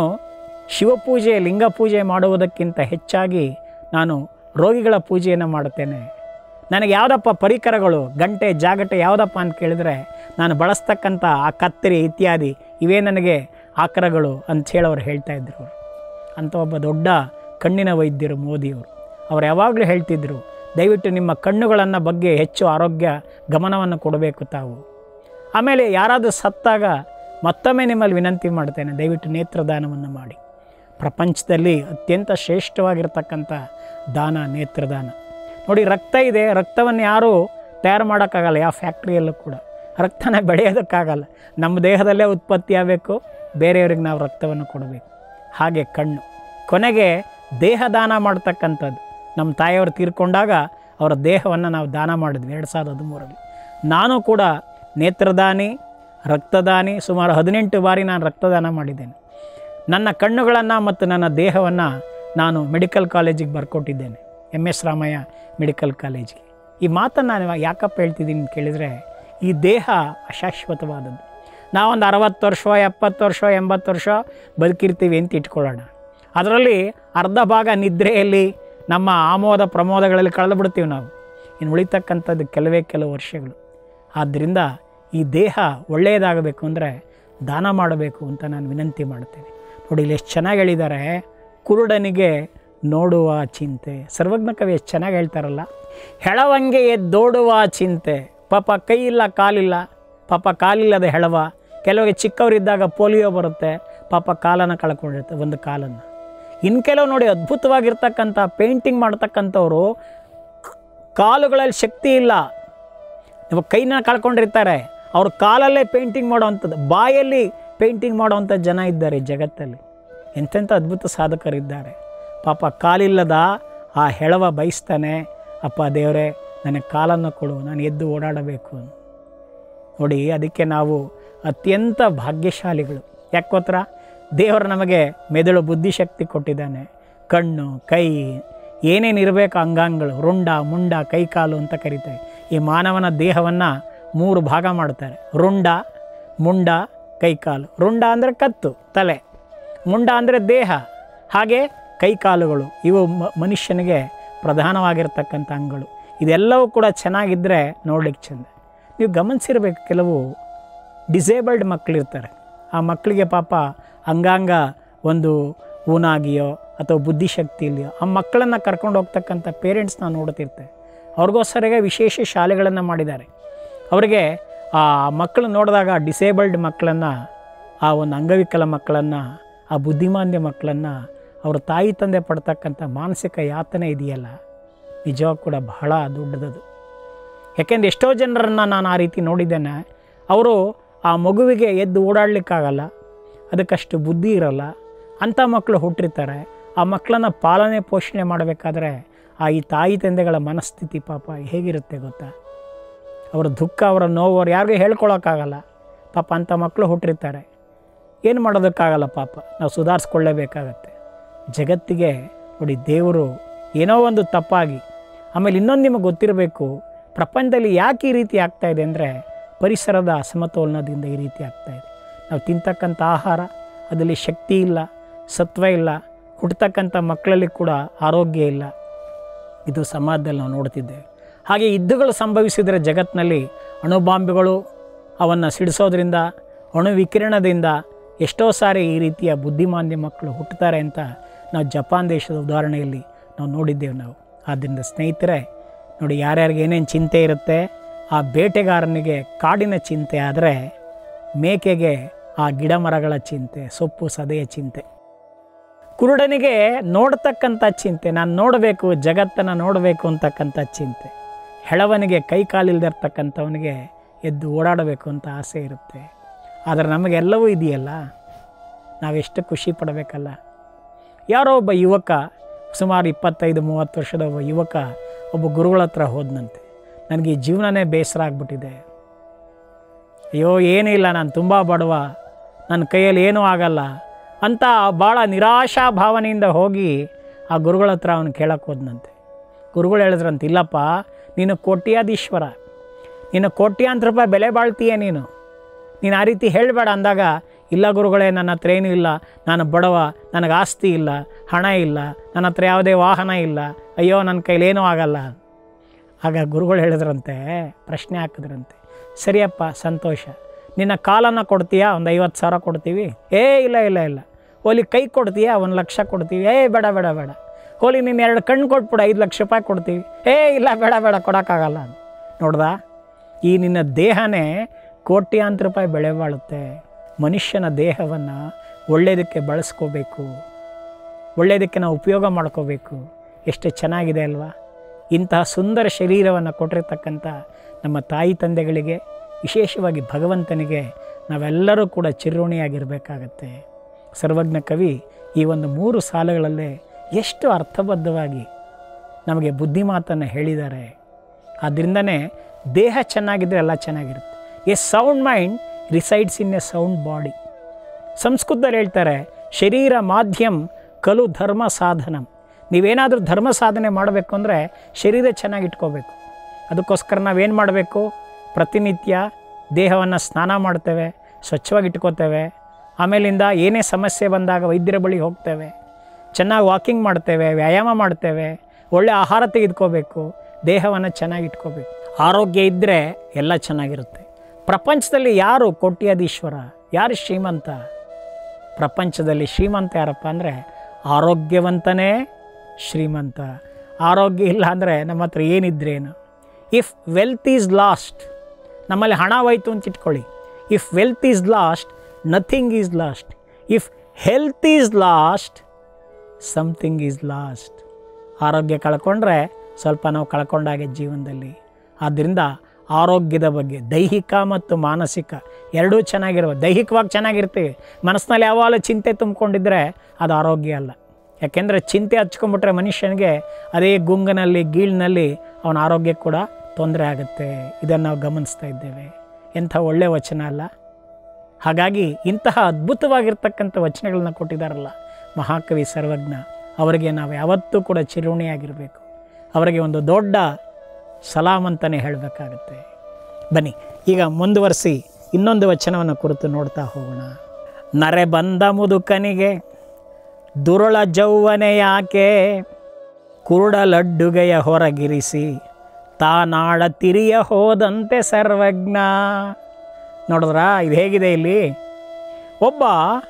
ಶಿವಪೂಜೆ ಲಿಂಗ ಪೂಜೆ ಮಾಡುವುದಕ್ಕಿಂತ ಹೆಚ್ಚಾಗಿ ನಾನು ರೋಗಿಗಳ ಪೂಜೆಯನ್ನು ಮಾಡುತ್ತೇನೆ ನನಗೆ ಯಾವುದಪ್ಪ ಪರಿಕರಗಳು ಗಂಟೆ ಜಾಗಟೆ ಯಾವುದಪ್ಪ ಅಂತ ಕೇಳಿದರೆ ನಾನು ಬಳಸ್ತಕ್ಕಂಥ ಆ ಕತ್ತರಿ ಇತ್ಯಾದಿ ಇವೇ ನನಗೆ ಆಕರಗಳು ಅಂಥೇಳಿ ಅವ್ರು ಹೇಳ್ತಾ ಇದ್ರು ಅವರು ಅಂಥ ಒಬ್ಬ ದೊಡ್ಡ ಕಣ್ಣಿನ ವೈದ್ಯರು ಮೋದಿಯವರು ಅವ್ರು ಯಾವಾಗಲೂ ಹೇಳ್ತಿದ್ರು ದಯವಿಟ್ಟು ನಿಮ್ಮ ಕಣ್ಣುಗಳನ್ನು ಬಗ್ಗೆ ಹೆಚ್ಚು ಆರೋಗ್ಯ ಗಮನವನ್ನು ಕೊಡಬೇಕು ತಾವು ಆಮೇಲೆ ಯಾರಾದರೂ ಸತ್ತಾಗ ಮತ್ತೊಮ್ಮೆ ನಿಮ್ಮಲ್ಲಿ ವಿನಂತಿ ಮಾಡ್ತೇನೆ ದಯವಿಟ್ಟು ನೇತ್ರದಾನವನ್ನು ಮಾಡಿ ಪ್ರಪಂಚದಲ್ಲಿ ಅತ್ಯಂತ ಶ್ರೇಷ್ಠವಾಗಿರ್ತಕ್ಕಂಥ ದಾನ ನೇತ್ರದಾನ ನೋಡಿ ರಕ್ತ ಇದೆ ರಕ್ತವನ್ನು ಯಾರೂ ತಯಾರು ಮಾಡೋಕ್ಕಾಗಲ್ಲ ಯಾವ ಫ್ಯಾಕ್ಟ್ರಿಯಲ್ಲೂ ಕೂಡ ರಕ್ತನ ಬೆಳೆಯೋದಕ್ಕಾಗಲ್ಲ ನಮ್ಮ ದೇಹದಲ್ಲೇ ಉತ್ಪತ್ತಿ ಆಗಬೇಕು ಬೇರೆಯವ್ರಿಗೆ ನಾವು ರಕ್ತವನ್ನು ಕೊಡಬೇಕು ಹಾಗೆ ಕಣ್ಣು ಕೊನೆಗೆ ದೇಹ ದಾನ ಮಾಡ್ತಕ್ಕಂಥದ್ದು ನಮ್ಮ ತಾಯಿಯವರು ತೀರ್ಕೊಂಡಾಗ ಅವರ ದೇಹವನ್ನು ನಾವು ದಾನ ಮಾಡಿದ್ವಿ ಎರಡು ಸಾವಿರದ ಹದಿಮೂರರಲ್ಲಿ ನಾನು ಕೂಡ ನೇತ್ರದಾನಿ ರಕ್ತದಾನಿ ಸುಮಾರು ಹದಿನೆಂಟು ಬಾರಿ ನಾನು ರಕ್ತದಾನ ಮಾಡಿದ್ದೇನೆ ನನ್ನ ಕಣ್ಣುಗಳನ್ನು ಮತ್ತು ನನ್ನ ದೇಹವನ್ನು ನಾನು ಮೆಡಿಕಲ್ ಕಾಲೇಜಿಗೆ ಬರ್ಕೊಟ್ಟಿದ್ದೇನೆ ಎಮ್ ಎಸ್ ರಾಮಯ್ಯ ಮೆಡಿಕಲ್ ಕಾಲೇಜಿಗೆ ಈ ಮಾತನ್ನು ನಾನು ಯಾಕಪ್ಪ ಹೇಳ್ತಿದ್ದೀನಿ ಅಂತ ಕೇಳಿದರೆ ಈ ದೇಹ ಅಶಾಶ್ವತವಾದದ್ದು ನಾವೊಂದು ಅರವತ್ತು ವರ್ಷ ಎಪ್ಪತ್ತು ವರ್ಷ ಎಂಬತ್ತು ವರ್ಷ ಬದುಕಿರ್ತೀವಿ ಅಂತ ಇಟ್ಕೊಳ್ಳೋಣ ಅದರಲ್ಲಿ ಅರ್ಧ ಭಾಗ ನಿದ್ರೆಯಲ್ಲಿ ನಮ್ಮ ಆಮೋದ ಪ್ರಮೋದಗಳಲ್ಲಿ ಕಳೆದು ಬಿಡ್ತೀವಿ ನಾವು ಇನ್ನು ಉಳಿತಕ್ಕಂಥದ್ದು ಕೆಲವೇ ಕೆಲವು ವರ್ಷಗಳು ಆದ್ದರಿಂದ ಈ ದೇಹ ಒಳ್ಳೆಯದಾಗಬೇಕು ಅಂದರೆ ದಾನ ಮಾಡಬೇಕು ಅಂತ ನಾನು ವಿನಂತಿ ಮಾಡ್ತೇನೆ ನೋಡಿ ಇಲ್ಲಿ ಎಷ್ಟು ಚೆನ್ನಾಗಿ ಹೇಳಿದ್ದಾರೆ ಕುರುಡನಿಗೆ ನೋಡುವ ಚಿಂತೆ ಸರ್ವಜ್ಞ ಕವಿ ಎಷ್ಟು ಚೆನ್ನಾಗಿ ಹೇಳ್ತಾರಲ್ಲ ಹೆಳವಂಗೆ ಎದ್ದೋಡುವ ಚಿಂತೆ ಪಾಪ ಕೈ ಇಲ್ಲ ಕಾಲಿಲ್ಲ ಪಾಪ ಕಾಲಿಲ್ಲದ ಹೆಳವ ಕೆಲವರಿಗೆ ಚಿಕ್ಕವರಿದ್ದಾಗ ಪೋಲಿಯೋ ಬರುತ್ತೆ ಪಾಪ ಕಾಲನ್ನು ಕಳ್ಕೊಂಡಿರುತ್ತೆ ಒಂದು ಕಾಲನ್ನು ಇನ್ನು ಕೆಲವು ನೋಡಿ ಅದ್ಭುತವಾಗಿರ್ತಕ್ಕಂಥ ಪೇಂಟಿಂಗ್ ಮಾಡ್ತಕ್ಕಂಥವ್ರು ಕಾಲುಗಳಲ್ಲಿ ಶಕ್ತಿ ಇಲ್ಲ ನೀವು ಕೈನ ಕಳ್ಕೊಂಡಿರ್ತಾರೆ ಅವ್ರ ಕಾಲಲ್ಲೇ ಪೇಂಟಿಂಗ್ ಮಾಡೋವಂಥದ್ದು ಬಾಯಲ್ಲಿ ಪೇಂಟಿಂಗ್ ಮಾಡೋವಂಥ ಜನ ಇದ್ದಾರೆ ಈ ಜಗತ್ತಲ್ಲಿ ಎಂತೆಂಥ ಅದ್ಭುತ ಸಾಧಕರಿದ್ದಾರೆ ಪಾಪ ಕಾಲಿಲ್ಲದ ಆ ಹೆಳವ ಬಯಸ್ತಾನೆ ಅಪ್ಪ ದೇವರೇ ನನಗೆ ಕಾಲನ್ನು ಕೊಡು ನಾನು ಎದ್ದು ಓಡಾಡಬೇಕು ನೋಡಿ ಅದಕ್ಕೆ ನಾವು ಅತ್ಯಂತ ಭಾಗ್ಯಶಾಲಿಗಳು ಯಾಕೆ ಗೊತ್ತಾ ದೇವರು ನಮಗೆ ಮೆದುಳು ಬುದ್ಧಿಶಕ್ತಿ ಕೊಟ್ಟಿದ್ದಾನೆ ಕಣ್ಣು ಕೈ ಏನೇನು ಇರಬೇಕು ಅಂಗಾಂಗಗಳು ರುಂಡ ಮುಂಡ ಕೈ ಕಾಲು ಅಂತ ಕರೀತಾರೆ ಈ ಮಾನವನ ದೇಹವನ್ನು ಮೂರು ಭಾಗ ಮಾಡ್ತಾರೆ ರುಂಡ ಮುಂಡ ಕೈಕಾಲು ರುಂಡ ಅಂದರೆ ಕತ್ತು ತಲೆ ಮುಂಡ ಅಂದರೆ ದೇಹ ಹಾಗೆ ಕೈಕಾಲುಗಳು ಇವು ಮ- ಮನುಷ್ಯನಿಗೆ ಪ್ರಧಾನವಾಗಿರ್ತಕ್ಕಂಥ ಅಂಗಗಳು ಇದೆಲ್ಲವೂ ಕೂಡ ಚೆನ್ನಾಗಿದ್ದರೆ ನೋಡ್ಲಿಕ್ಕೆ ಚೆಂದ ನೀವು ಗಮನಿಸಿರ್ಬೇಕು ಕೆಲವು ಡಿಸೇಬಲ್ಡ್ ಮಕ್ಕಳಿರ್ತಾರೆ ಆ ಮಕ್ಕಳಿಗೆ ಪಾಪ ಅಂಗಾಂಗ ಒಂದು ಊನಾಗಿಯೋ ಅಥವಾ ಬುದ್ಧಿಶಕ್ತಿ ಇಲ್ಲಿಯೋ ಆ ಮಕ್ಕಳನ್ನು ಕರ್ಕೊಂಡು ಹೋಗ್ತಕ್ಕಂಥ ಪೇರೆಂಟ್ಸ್ ನಾವು ನೋಡ್ತಿರ್ತೇವೆ ಅವ್ರಿಗೋಸ್ಕರಗೆ ವಿಶೇಷ ಶಾಲೆಗಳನ್ನು ಮಾಡಿದ್ದಾರೆ ಅವರಿಗೆ ಆ ಮಕ್ಕಳು ನೋಡಿದಾಗ ಡಿಸೇಬಲ್ಡ್ ಮಕ್ಕಳನ್ನು ಆ ಒಂದು ಅಂಗವಿಕಲ ಮಕ್ಕಳನ್ನು ಆ ಬುದ್ಧಿಮಾಂದ್ಯ ಮಕ್ಕಳನ್ನು ಅವ್ರ ತಾಯಿ ತಂದೆ ಪಡ್ತಕ್ಕಂಥ ಮಾನಸಿಕ ಯಾತನೆ ಇದೆಯಲ್ಲ ನಿಜವಾಗ ಕೂಡ ಬಹಳ ದೊಡ್ಡದದು ಯಾಕೆಂದ್ರೆ ಎಷ್ಟೋ ಜನರನ್ನು ನಾನು ಆ ರೀತಿ ನೋಡಿದ್ದೇನೆ ಅವರು ಆ ಮಗುವಿಗೆ ಎದ್ದು ಓಡಾಡಲಿಕ್ಕಾಗಲ್ಲ ಅದಕ್ಕಷ್ಟು ಬುದ್ಧಿ ಇರಲ್ಲ ಅಂಥ ಮಕ್ಕಳು ಹುಟ್ಟಿರ್ತಾರೆ ಆ ಮಕ್ಕಳನ್ನು ಪಾಲನೆ ಪೋಷಣೆ ಮಾಡಬೇಕಾದ್ರೆ ಆ ಈ ತಾಯಿ ತಂದೆಗಳ ಮನಸ್ಥಿತಿ ಪಾಪ ಹೇಗಿರುತ್ತೆ ಗೊತ್ತಾ ಅವರ ದುಃಖ ಅವರ ನೋವು ಅವ್ರು ಯಾರಿಗೂ ಹೇಳ್ಕೊಳಕ್ಕಾಗಲ್ಲ ಪಾಪ ಅಂಥ ಮಕ್ಕಳು ಹುಟ್ಟಿರ್ತಾರೆ ಏನು ಮಾಡೋದಕ್ಕಾಗಲ್ಲ ಪಾಪ ನಾವು ಸುಧಾರಿಸ್ಕೊಳ್ಳೇಬೇಕಾಗತ್ತೆ ಜಗತ್ತಿಗೆ ನೋಡಿ ದೇವರು ಏನೋ ಒಂದು ತಪ್ಪಾಗಿ ಆಮೇಲೆ ಇನ್ನೊಂದು ನಿಮಗೆ ಗೊತ್ತಿರಬೇಕು ಪ್ರಪಂಚದಲ್ಲಿ ಯಾಕೆ ಈ ರೀತಿ ಆಗ್ತಾ ಇದೆ ಅಂದರೆ ಪರಿಸರದ ಅಸಮತೋಲನದಿಂದ ಈ ರೀತಿ ಆಗ್ತಾ ಇದೆ ನಾವು ತಿಂತಕ್ಕಂಥ ಆಹಾರ ಅದರಲ್ಲಿ ಶಕ್ತಿ ಇಲ್ಲ ಸತ್ವ ಇಲ್ಲ ಹುಟ್ಟತಕ್ಕಂಥ ಮಕ್ಕಳಲ್ಲಿ ಕೂಡ ಆರೋಗ್ಯ ಇಲ್ಲ ಇದು ಸಮಾಜದಲ್ಲಿ ನಾವು ನೋಡ್ತಿದ್ದೇವೆ ಹಾಗೆ ಯುದ್ಧಗಳು ಸಂಭವಿಸಿದರೆ ಜಗತ್ತಿನಲ್ಲಿ ಅಣುಬಾಂಬೆಗಳು ಅವನ್ನು ಸಿಡಿಸೋದ್ರಿಂದ ಅಣು ವಿಕಿರಣದಿಂದ ಎಷ್ಟೋ ಸಾರಿ ಈ ರೀತಿಯ ಬುದ್ಧಿಮಾಂದ್ಯ ಮಕ್ಕಳು ಹುಟ್ಟುತ್ತಾರೆ ಅಂತ ನಾವು ಜಪಾನ್ ದೇಶದ ಉದಾಹರಣೆಯಲ್ಲಿ ನಾವು ನೋಡಿದ್ದೇವೆ ನಾವು ಆದ್ದರಿಂದ ಸ್ನೇಹಿತರೆ ನೋಡಿ ಯಾರ್ಯಾರಿಗೆ ಏನೇನು ಚಿಂತೆ ಇರುತ್ತೆ ಆ ಬೇಟೆಗಾರನಿಗೆ ಕಾಡಿನ ಚಿಂತೆ ಆದರೆ ಮೇಕೆಗೆ ಆ ಗಿಡ ಮರಗಳ ಚಿಂತೆ ಸೊಪ್ಪು ಸದೆಯ ಚಿಂತೆ ಕುರುಡನಿಗೆ ನೋಡ್ತಕ್ಕಂಥ ಚಿಂತೆ ನಾನು ನೋಡಬೇಕು ಜಗತ್ತನ್ನು ನೋಡಬೇಕು ಅಂತಕ್ಕಂಥ ಚಿಂತೆ ಹೆಳವನಿಗೆ ಕೈ ಕಾಲಿಲ್ದಿರ್ತಕ್ಕಂಥವನಿಗೆ ಎದ್ದು ಓಡಾಡಬೇಕು ಅಂತ ಆಸೆ ಇರುತ್ತೆ ಆದರೆ ನಮಗೆಲ್ಲವೂ ಇದೆಯಲ್ಲ ನಾವೆಷ್ಟು ಖುಷಿ ಪಡಬೇಕಲ್ಲ ಯಾರೋ ಒಬ್ಬ ಯುವಕ ಸುಮಾರು ಇಪ್ಪತ್ತೈದು ಮೂವತ್ತು ವರ್ಷದ ಒಬ್ಬ ಯುವಕ ಒಬ್ಬ ಗುರುಗಳ ಹತ್ರ ಹೋದನಂತೆ ನನಗೆ ಈ ಜೀವನನೇ ಬೇಸರ ಆಗ್ಬಿಟ್ಟಿದೆ ಅಯ್ಯೋ ಏನೂ ಇಲ್ಲ ನಾನು ತುಂಬ ಬಡವ ನನ್ನ ಕೈಯಲ್ಲಿ ಏನೂ ಆಗಲ್ಲ ಅಂತ ಭಾಳ ನಿರಾಶಾ ಭಾವನೆಯಿಂದ ಹೋಗಿ ಆ ಗುರುಗಳ ಹತ್ರ ಅವನು ಕೇಳಕ್ಕೆ ಹೋದನಂತೆ ಗುರುಗಳು ಹೇಳಿದ್ರಂತ ಇಲ್ಲಪ್ಪ ನೀನು ಕೋಟ್ಯಾಧೀಶ್ವರ ನೀನು ಕೋಟ್ಯಾಂತರ ರೂಪಾಯಿ ಬೆಲೆ ಬಾಳ್ತೀಯ ನೀನು ನೀನು ಆ ರೀತಿ ಹೇಳಬೇಡ ಅಂದಾಗ ಇಲ್ಲ ಗುರುಗಳೇ ನನ್ನ ಹತ್ರ ಏನೂ ಇಲ್ಲ ನಾನು ಬಡವ ನನಗೆ ಆಸ್ತಿ ಇಲ್ಲ ಹಣ ಇಲ್ಲ ನನ್ನ ಹತ್ರ ಯಾವುದೇ ವಾಹನ ಇಲ್ಲ ಅಯ್ಯೋ ನನ್ನ ಕೈಲೇನೂ ಆಗಲ್ಲ ಆಗ ಗುರುಗಳು ಹೇಳಿದ್ರಂತೆ ಪ್ರಶ್ನೆ ಹಾಕಿದ್ರಂತೆ ಸರಿಯಪ್ಪ ಸಂತೋಷ ನಿನ್ನ ಕಾಲನ್ನು ಕೊಡ್ತೀಯಾ ಒಂದು ಐವತ್ತು ಸಾವಿರ ಕೊಡ್ತೀವಿ ಏ ಇಲ್ಲ ಇಲ್ಲ ಇಲ್ಲ ಹೋಲಿ ಕೈ ಕೊಡ್ತೀಯಾ ಒಂದು ಲಕ್ಷ ಕೊಡ್ತೀವಿ ಏ ಬೇಡ ಬೇಡ ಬೇಡ ಹೋಲಿ ನೀನು ಎರಡು ಕಣ್ಣು ಕೊಟ್ಬಿಡು ಐದು ಲಕ್ಷ ರೂಪಾಯಿ ಕೊಡ್ತೀವಿ ಏ ಇಲ್ಲ ಬೇಡ ಬೇಡ ಕೊಡೋಕ್ಕಾಗಲ್ಲ ನೋಡ್ದಾ ಈ ನಿನ್ನ ದೇಹನೇ ಕೋಟ್ಯಾಂತರ ರೂಪಾಯಿ ಬೆಳೆ ಬಾಳುತ್ತೆ ಮನುಷ್ಯನ ದೇಹವನ್ನು ಒಳ್ಳೆಯದಕ್ಕೆ ಬಳಸ್ಕೋಬೇಕು ಒಳ್ಳೆಯದಕ್ಕೆ ನಾವು ಉಪಯೋಗ ಮಾಡ್ಕೋಬೇಕು ಎಷ್ಟು ಚೆನ್ನಾಗಿದೆ ಅಲ್ವಾ ಇಂತಹ ಸುಂದರ ಶರೀರವನ್ನು ಕೊಟ್ಟಿರ್ತಕ್ಕಂಥ ನಮ್ಮ ತಾಯಿ ತಂದೆಗಳಿಗೆ ವಿಶೇಷವಾಗಿ ಭಗವಂತನಿಗೆ ನಾವೆಲ್ಲರೂ ಕೂಡ ಚಿರುಣಿಯಾಗಿರಬೇಕಾಗತ್ತೆ ಸರ್ವಜ್ಞ ಕವಿ ಈ ಒಂದು ಮೂರು ಸಾಲುಗಳಲ್ಲೇ ಎಷ್ಟು ಅರ್ಥಬದ್ಧವಾಗಿ ನಮಗೆ ಬುದ್ಧಿಮಾತನ್ನು ಹೇಳಿದ್ದಾರೆ ಆದ್ದರಿಂದನೇ ದೇಹ ಚೆನ್ನಾಗಿದ್ದರೆ ಎಲ್ಲ ಚೆನ್ನಾಗಿರುತ್ತೆ a sound mind resides in a sound body ಸಂಸ್ಕೃತದಲ್ಲಿ ಹೇಳ್ತಾರೆ ಶರೀರ ಮಾಧ್ಯಮ ಕಲು ಧರ್ಮ ಸಾಧನಂ ನೀವೇನಾದರೂ ಧರ್ಮ ಸಾಧನೆ ಮಾಡಬೇಕು ಅಂದರೆ ಶರೀರ ಚೆನ್ನಾಗಿ ಇಟ್ಕೋಬೇಕು ಅದಕ್ಕೋಸ್ಕರ ನಾವೇನು ಮಾಡಬೇಕು ಪ್ರತಿನಿತ್ಯ ದೇಹವನ್ನು ಸ್ನಾನ ಮಾಡ್ತೇವೆ ಸ್ವಚ್ಛವಾಗಿ ಇಟ್ಕೋತೇವೆ ಆಮೇಲಿಂದ ಏನೇ ಸಮಸ್ಯೆ ಬಂದಾಗ ವೈದ್ಯರ ಬಳಿ ಹೋಗ್ತೇವೆ ಚೆನ್ನಾಗಿ ವಾಕಿಂಗ್ ಮಾಡ್ತೇವೆ ವ್ಯಾಯಾಮ ಮಾಡ್ತೇವೆ ಒಳ್ಳೆ ಆಹಾರ ತೆಗೆದುಕೋಬೇಕು ದೇಹವನ್ನು ಚೆನ್ನಾಗಿ ಇಟ್ಕೋಬೇಕು ಆರೋಗ್ಯ ಇದ್ದರೆ ಎಲ್ಲ ಚೆನ್ನಾಗಿರುತ್ತೆ ಪ್ರಪಂಚದಲ್ಲಿ ಯಾರು ಕೋಟ್ಯಾಧೀಶ್ವರ ಯಾರು ಶ್ರೀಮಂತ ಪ್ರಪಂಚದಲ್ಲಿ ಶ್ರೀಮಂತ ಯಾರಪ್ಪ ಅಂದರೆ ಆರೋಗ್ಯವಂತನೇ ಶ್ರೀಮಂತ ಆರೋಗ್ಯ ಇಲ್ಲ ಅಂದರೆ ನಮ್ಮ ಹತ್ರ ಏನಿದ್ರೇನು ಇಫ್ ವೆಲ್ತ್ ಈಸ್ ಲಾಸ್ಟ್ ನಮ್ಮಲ್ಲಿ ಹಣ ಹೋಯ್ತು ಅಂತ ಇಟ್ಕೊಳ್ಳಿ if wealth is lost nothing is lost if health is lost something is lost ಆರೋಗ್ಯ ಕಳ್ಕೊಂಡ್ರೆ ಸ್ವಲ್ಪ ನಾವು ಕಳ್ಕೊಂಡಾಗೆ ಜೀವನದಲ್ಲಿ ಆದ್ದರಿಂದ ಆರೋಗ್ಯದ ಬಗ್ಗೆ ದೈಹಿಕ ಮತ್ತು ಮಾನಸಿಕ ಎರಡೂ ಚೆನ್ನಾಗಿರುವ ದೈಹಿಕವಾಗಿ ಚೆನ್ನಾಗಿರ್ತೀವಿ ಮನಸ್ಸಿನಲ್ಲಿ ಯಾವಾಗಲೂ ಚಿಂತೆ ತುಂಬಿಕೊಂಡಿದ್ರೆ ಅದು ಆರೋಗ್ಯ ಅಲ್ಲ ಯಾಕೆಂದರೆ ಚಿಂತೆ ಹಚ್ಕೊಂಡ್ಬಿಟ್ರೆ ಮನುಷ್ಯನಿಗೆ ಅದೇ ಗುಂಗನಲ್ಲಿ ಗೀಳಿನಲ್ಲಿ ಅವನ ಆರೋಗ್ಯ ಕೂಡ ತೊಂದರೆ ಆಗುತ್ತೆ ಇದನ್ನು ನಾವು ಗಮನಿಸ್ತಾ ಇದ್ದೇವೆ ಎಂಥ ಒಳ್ಳೆಯ ವಚನ ಅಲ್ಲ ಹಾಗಾಗಿ ಇಂತಹ ಅದ್ಭುತವಾಗಿರ್ತಕ್ಕಂಥ ವಚನಗಳನ್ನ ಕೊಟ್ಟಿದ್ದಾರಲ್ಲ ಮಹಾಕವಿ ಸರ್ವಜ್ಞ ಅವರಿಗೆ ನಾವು ಯಾವತ್ತೂ ಕೂಡ ಚಿರುಣಿಯಾಗಿರಬೇಕು ಅವರಿಗೆ ಒಂದು ದೊಡ್ಡ ಸಲಾಮ್ ಅಂತಲೇ ಹೇಳಬೇಕಾಗತ್ತೆ ಬನ್ನಿ ಈಗ ಮುಂದುವರಿಸಿ ಇನ್ನೊಂದು ವಚನವನ್ನು ಕುರಿತು ನೋಡ್ತಾ ಹೋಗೋಣ ನರೆ ಬಂದ ಮುದುಕನಿಗೆ ದುರುಳ ಜೌವನೆ ಯಾಕೆ ಕುರುಡ ಲಡ್ಡುಗೆಯ ಹೊರಗಿರಿಸಿ ತಾನಾಳ ತಿರಿಯ ಹೋದಂತೆ ಸರ್ವಜ್ಞ ನೋಡಿದ್ರಾ ಇದು ಹೇಗಿದೆ ಇಲ್ಲಿ ಒಬ್ಬ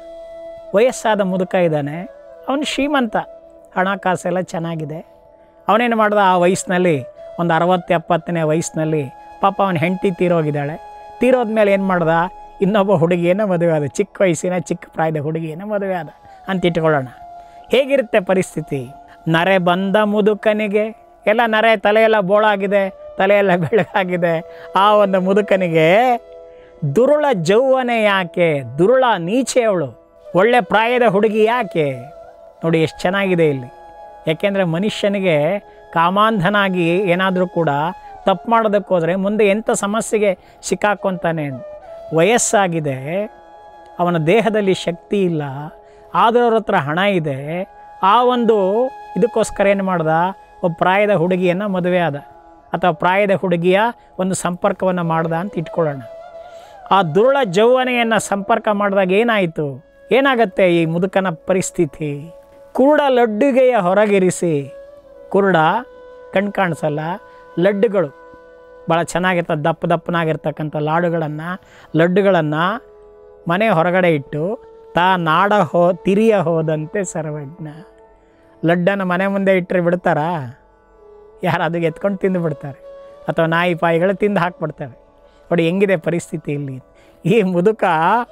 ವಯಸ್ಸಾದ ಮುದುಕ ಇದ್ದಾನೆ ಅವನು ಶ್ರೀಮಂತ ಹಣಕಾಸೆಲ್ಲ ಚೆನ್ನಾಗಿದೆ ಅವನೇನು ಮಾಡ್ದ ಆ ವಯಸ್ಸಿನಲ್ಲಿ ಒಂದು ಅರವತ್ತು ಎಪ್ಪತ್ತನೇ ವಯಸ್ಸಿನಲ್ಲಿ ಪಾಪ ಅವನ ಹೆಂಡತಿ ತೀರೋಗಿದ್ದಾಳೆ ತೀರೋದ್ಮೇಲೆ ಏನು ಮಾಡ್ದ ಇನ್ನೊಬ್ಬ ಹುಡುಗಿಯನ್ನು ಮದುವೆ ಆದ ಚಿಕ್ಕ ವಯಸ್ಸಿನ ಚಿಕ್ಕ ಪ್ರಾಯದ ಹುಡುಗಿಯನ್ನು ಮದುವೆ ಆದ ಅಂತ ಇಟ್ಕೊಳ್ಳೋಣ ಹೇಗಿರುತ್ತೆ ಪರಿಸ್ಥಿತಿ ನರೆ ಬಂದ ಮುದುಕನಿಗೆ ಎಲ್ಲ ನರೆ ತಲೆಯೆಲ್ಲ ಬೋಳಾಗಿದೆ ತಲೆಯೆಲ್ಲ ಬೆಳಗಾಗಿದೆ ಆ ಒಂದು ಮುದುಕನಿಗೆ ದುರುಳ ಜೌವನೆ ಯಾಕೆ ದುರುಳ ನೀಚೆ ಅವಳು ಒಳ್ಳೆ ಪ್ರಾಯದ ಹುಡುಗಿ ಯಾಕೆ ನೋಡಿ ಎಷ್ಟು ಚೆನ್ನಾಗಿದೆ ಇಲ್ಲಿ ಯಾಕೆಂದರೆ ಮನುಷ್ಯನಿಗೆ ಕಾಮಾಂಧನಾಗಿ ಏನಾದರೂ ಕೂಡ ತಪ್ಪು ಮಾಡೋದಕ್ಕೆ ಹೋದರೆ ಮುಂದೆ ಎಂಥ ಸಮಸ್ಯೆಗೆ ಸಿಕ್ಕಾಕ್ಕೊಂತಾನೆ ವಯಸ್ಸಾಗಿದೆ ಅವನ ದೇಹದಲ್ಲಿ ಶಕ್ತಿ ಇಲ್ಲ ಆದರೂ ಅವ್ರ ಹತ್ರ ಹಣ ಇದೆ ಆ ಒಂದು ಇದಕ್ಕೋಸ್ಕರ ಏನು ಮಾಡ್ದ ಒಬ್ಬ ಪ್ರಾಯದ ಹುಡುಗಿಯನ್ನು ಮದುವೆ ಆದ ಅಥವಾ ಪ್ರಾಯದ ಹುಡುಗಿಯ ಒಂದು ಸಂಪರ್ಕವನ್ನು ಮಾಡ್ದ ಅಂತ ಇಟ್ಕೊಳ್ಳೋಣ ಆ ದುರುಳ ಜೌವನೆಯನ್ನು ಸಂಪರ್ಕ ಮಾಡಿದಾಗ ಏನಾಯಿತು ಏನಾಗತ್ತೆ ಈ ಮುದುಕನ ಪರಿಸ್ಥಿತಿ ಕುರುಡ ಲಡ್ಡುಗೆಯ ಹೊರಗಿರಿಸಿ ಕುರುಡ ಕಣ್ ಕಾಣಿಸಲ್ಲ ಲಡ್ಡುಗಳು ಭಾಳ ಚೆನ್ನಾಗಿರ್ತದೆ ದಪ್ಪ ದಪ್ಪನಾಗಿರ್ತಕ್ಕಂಥ ಲಾಡುಗಳನ್ನು ಲಡ್ಡುಗಳನ್ನು ಮನೆ ಹೊರಗಡೆ ಇಟ್ಟು ತಾ ನಾಡ ಹೋ ತಿರಿಯ ಹೋದಂತೆ ಸರ್ವಜ್ಞ ಲಡ್ಡನ್ನು ಮನೆ ಮುಂದೆ ಇಟ್ಟರೆ ಬಿಡ್ತಾರಾ ಯಾರು ಅದಕ್ಕೆ ಎತ್ಕೊಂಡು ತಿಂದು ಬಿಡ್ತಾರೆ ಅಥವಾ ನಾಯಿ ಪಾಯಿಗಳು ತಿಂದು ಹಾಕ್ಬಿಡ್ತವೆ ನೋಡಿ ಹೆಂಗಿದೆ ಪರಿಸ್ಥಿತಿ ಇಲ್ಲಿ ಈ ಮುದುಕ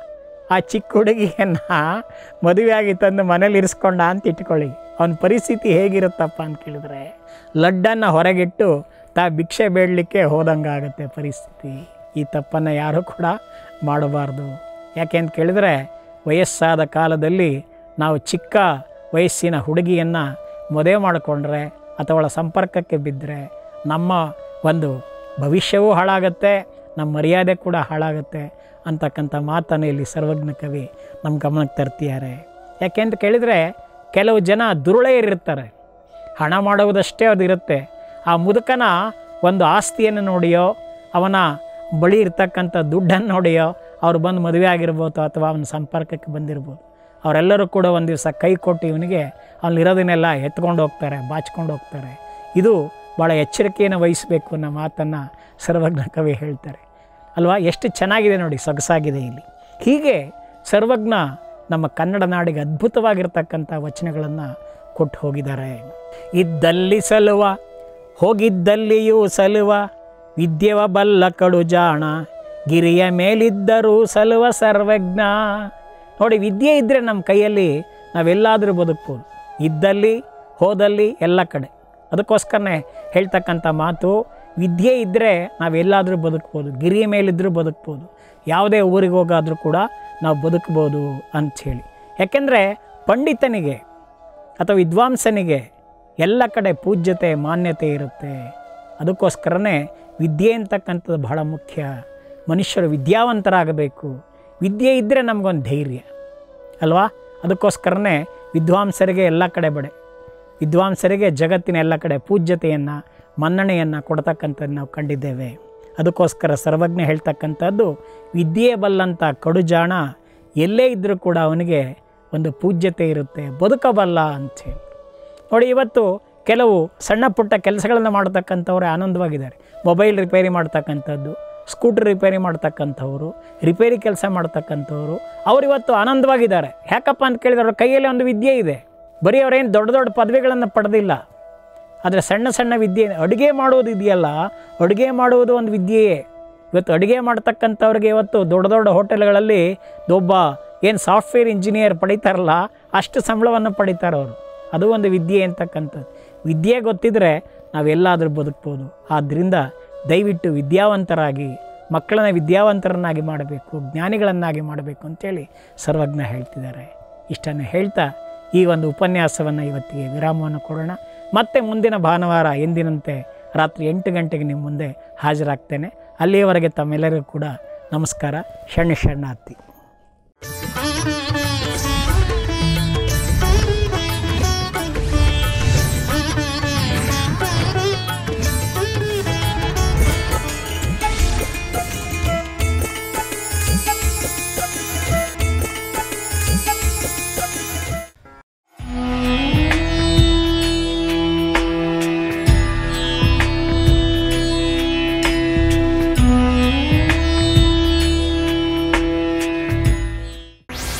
ಆ ಚಿಕ್ಕ ಹುಡುಗಿಯನ್ನು ಮದುವೆಯಾಗಿ ತಂದು ಮನೇಲಿ ಇರಿಸ್ಕೊಂಡ ಅಂತ ಇಟ್ಕೊಳ್ಳಿ ಅವನ ಪರಿಸ್ಥಿತಿ ಹೇಗಿರುತ್ತಪ್ಪ ಅಂತ ಕೇಳಿದ್ರೆ ಲಡ್ಡನ್ನು ಹೊರಗಿಟ್ಟು ತಾ ಭಿಕ್ಷೆ ಬೇಡಲಿಕ್ಕೆ ಹೋದಂಗಾಗತ್ತೆ ಪರಿಸ್ಥಿತಿ ಈ ತಪ್ಪನ್ನು ಯಾರೂ ಕೂಡ ಮಾಡಬಾರ್ದು ಯಾಕೆ ಅಂತ ಕೇಳಿದರೆ ವಯಸ್ಸಾದ ಕಾಲದಲ್ಲಿ ನಾವು ಚಿಕ್ಕ ವಯಸ್ಸಿನ ಹುಡುಗಿಯನ್ನು ಮದುವೆ ಮಾಡಿಕೊಂಡ್ರೆ ಅಥವಾ ಅವಳ ಸಂಪರ್ಕಕ್ಕೆ ಬಿದ್ದರೆ ನಮ್ಮ ಒಂದು ಭವಿಷ್ಯವೂ ಹಾಳಾಗತ್ತೆ ನಮ್ಮ ಮರ್ಯಾದೆ ಕೂಡ ಹಾಳಾಗುತ್ತೆ ಅಂತಕ್ಕಂಥ ಮಾತನ್ನು ಇಲ್ಲಿ ಸರ್ವಜ್ಞ ಕವಿ ನಮ್ಮ ಗಮನಕ್ಕೆ ತರ್ತಿದ್ದಾರೆ ಯಾಕೆ ಅಂತ ಕೇಳಿದರೆ ಕೆಲವು ಜನ ದುರುಳೆಯರಿರ್ತಾರೆ ಹಣ ಮಾಡುವುದಷ್ಟೇ ಅದು ಇರುತ್ತೆ ಆ ಮುದುಕನ ಒಂದು ಆಸ್ತಿಯನ್ನು ನೋಡಿಯೋ ಅವನ ಬಳಿ ಇರ್ತಕ್ಕಂಥ ದುಡ್ಡನ್ನು ನೋಡಿಯೋ ಅವ್ರು ಬಂದು ಮದುವೆ ಆಗಿರ್ಬೋದು ಅಥವಾ ಅವನ ಸಂಪರ್ಕಕ್ಕೆ ಬಂದಿರ್ಬೋದು ಅವರೆಲ್ಲರೂ ಕೂಡ ಒಂದು ದಿವಸ ಕೈ ಕೊಟ್ಟು ಇವನಿಗೆ ಅವನಿರೋದನ್ನೆಲ್ಲ ಎತ್ಕೊಂಡು ಹೋಗ್ತಾರೆ ಬಾಚ್ಕೊಂಡು ಹೋಗ್ತಾರೆ ಇದು ಭಾಳ ಎಚ್ಚರಿಕೆಯನ್ನು ವಹಿಸಬೇಕು ಅನ್ನೋ ಮಾತನ್ನು ಸರ್ವಜ್ಞ ಕವಿ ಹೇಳ್ತಾರೆ ಅಲ್ವಾ ಎಷ್ಟು ಚೆನ್ನಾಗಿದೆ ನೋಡಿ ಸೊಗಸಾಗಿದೆ ಇಲ್ಲಿ ಹೀಗೆ ಸರ್ವಜ್ಞ ನಮ್ಮ ಕನ್ನಡ ನಾಡಿಗೆ ಅದ್ಭುತವಾಗಿರ್ತಕ್ಕಂಥ ವಚನಗಳನ್ನು ಕೊಟ್ಟು ಹೋಗಿದ್ದಾರೆ ಇದ್ದಲ್ಲಿ ಸಲುವ ಹೋಗಿದ್ದಲ್ಲಿಯೂ ಸಲುವ ವಿದ್ಯೆವ ಬಲ್ಲ ಕಡು ಜಾಣ ಗಿರಿಯ ಮೇಲಿದ್ದರೂ ಸಲುವ ಸರ್ವಜ್ಞ ನೋಡಿ ವಿದ್ಯೆ ಇದ್ದರೆ ನಮ್ಮ ಕೈಯಲ್ಲಿ ನಾವೆಲ್ಲಾದರೂ ಬದುಕ್ಬೋದು ಇದ್ದಲ್ಲಿ ಹೋದಲ್ಲಿ ಎಲ್ಲ ಕಡೆ ಅದಕ್ಕೋಸ್ಕರನೇ ಹೇಳ್ತಕ್ಕಂಥ ಮಾತು ವಿದ್ಯೆ ಇದ್ದರೆ ನಾವೆಲ್ಲಾದರೂ ಬದುಕ್ಬೋದು ಗಿರಿಯ ಮೇಲಿದ್ದರೂ ಬದುಕ್ಬೋದು ಯಾವುದೇ ಊರಿಗೆ ಹೋಗಾದರೂ ಕೂಡ ನಾವು ಬದುಕ್ಬೋದು ಅಂಥೇಳಿ ಯಾಕೆಂದರೆ ಪಂಡಿತನಿಗೆ ಅಥವಾ ವಿದ್ವಾಂಸನಿಗೆ ಎಲ್ಲ ಕಡೆ ಪೂಜ್ಯತೆ ಮಾನ್ಯತೆ ಇರುತ್ತೆ ಅದಕ್ಕೋಸ್ಕರನೇ ವಿದ್ಯೆ ಅಂತಕ್ಕಂಥದ್ದು ಬಹಳ ಮುಖ್ಯ ಮನುಷ್ಯರು ವಿದ್ಯಾವಂತರಾಗಬೇಕು ವಿದ್ಯೆ ಇದ್ದರೆ ನಮಗೊಂದು ಧೈರ್ಯ ಅಲ್ವಾ ಅದಕ್ಕೋಸ್ಕರನೇ ವಿದ್ವಾಂಸರಿಗೆ ಎಲ್ಲ ಕಡೆ ಬಡೆ ವಿದ್ವಾಂಸರಿಗೆ ಜಗತ್ತಿನ ಎಲ್ಲ ಕಡೆ ಪೂಜ್ಯತೆಯನ್ನು ಮನ್ನಣೆಯನ್ನು ಕೊಡ್ತಕ್ಕಂಥದ್ದು ನಾವು ಕಂಡಿದ್ದೇವೆ ಅದಕ್ಕೋಸ್ಕರ ಸರ್ವಜ್ಞ ಹೇಳ್ತಕ್ಕಂಥದ್ದು ವಿದ್ಯೆ ಬಲ್ಲಂಥ ಕಡುಜಾಣ ಎಲ್ಲೇ ಇದ್ದರೂ ಕೂಡ ಅವನಿಗೆ ಒಂದು ಪೂಜ್ಯತೆ ಇರುತ್ತೆ ಬದುಕಬಲ್ಲ ಅಂಥೇಳಿ ನೋಡಿ ಇವತ್ತು ಕೆಲವು ಸಣ್ಣ ಪುಟ್ಟ ಕೆಲಸಗಳನ್ನು ಮಾಡ್ತಕ್ಕಂಥವ್ರೆ ಆನಂದವಾಗಿದ್ದಾರೆ ಮೊಬೈಲ್ ರಿಪೇರಿ ಮಾಡ್ತಕ್ಕಂಥದ್ದು ಸ್ಕೂಟರ್ ರಿಪೇರಿ ಮಾಡ್ತಕ್ಕಂಥವ್ರು ರಿಪೇರಿ ಕೆಲಸ ಮಾಡ್ತಕ್ಕಂಥವ್ರು ಅವ್ರು ಇವತ್ತು ಆನಂದವಾಗಿದ್ದಾರೆ ಯಾಕಪ್ಪ ಅಂತ ಕೇಳಿದ್ರೆ ಅವ್ರ ಕೈಯಲ್ಲಿ ಒಂದು ವಿದ್ಯೆ ಇದೆ ಬರೀ ಅವರೇನು ದೊಡ್ಡ ದೊಡ್ಡ ಪದವಿಗಳನ್ನು ಪಡೆದಿಲ್ಲ ಆದರೆ ಸಣ್ಣ ಸಣ್ಣ ವಿದ್ಯೆ ಅಡುಗೆ ಮಾಡೋದು ಇದೆಯಲ್ಲ ಅಡುಗೆ ಮಾಡುವುದು ಒಂದು ವಿದ್ಯೆಯೇ ಇವತ್ತು ಅಡುಗೆ ಮಾಡ್ತಕ್ಕಂಥವ್ರಿಗೆ ಇವತ್ತು ದೊಡ್ಡ ದೊಡ್ಡ ಹೋಟೆಲ್ಗಳಲ್ಲಿ ಒಬ್ಬ ಏನು ಸಾಫ್ಟ್ವೇರ್ ಇಂಜಿನಿಯರ್ ಪಡಿತಾರಲ್ಲ ಅಷ್ಟು ಸಂಬಳವನ್ನು ಪಡಿತಾರೆ ಅವರು ಅದು ಒಂದು ವಿದ್ಯೆ ಅಂತಕ್ಕಂಥದ್ದು ವಿದ್ಯೆ ಗೊತ್ತಿದ್ದರೆ ನಾವೆಲ್ಲಾದರೂ ಬದುಕ್ಬೋದು ಆದ್ದರಿಂದ ದಯವಿಟ್ಟು ವಿದ್ಯಾವಂತರಾಗಿ ಮಕ್ಕಳನ್ನ ವಿದ್ಯಾವಂತರನ್ನಾಗಿ ಮಾಡಬೇಕು ಜ್ಞಾನಿಗಳನ್ನಾಗಿ ಮಾಡಬೇಕು ಅಂತೇಳಿ ಸರ್ವಜ್ಞ ಹೇಳ್ತಿದ್ದಾರೆ ಇಷ್ಟನ್ನು ಹೇಳ್ತಾ ಈ ಒಂದು ಉಪನ್ಯಾಸವನ್ನು ಇವತ್ತಿಗೆ ವಿರಾಮವನ್ನು ಕೊಡೋಣ ಮತ್ತೆ ಮುಂದಿನ ಭಾನುವಾರ ಎಂದಿನಂತೆ ರಾತ್ರಿ ಎಂಟು ಗಂಟೆಗೆ ನಿಮ್ಮ ಮುಂದೆ ಹಾಜರಾಗ್ತೇನೆ ಅಲ್ಲಿಯವರೆಗೆ ತಮ್ಮೆಲ್ಲರಿಗೂ ಕೂಡ ನಮಸ್ಕಾರ ಶರಣ ಶರಣಾರ್ಥಿ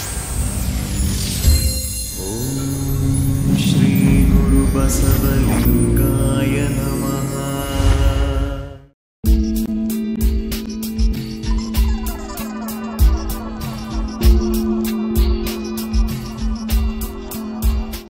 श्रीगुरुबसवलिं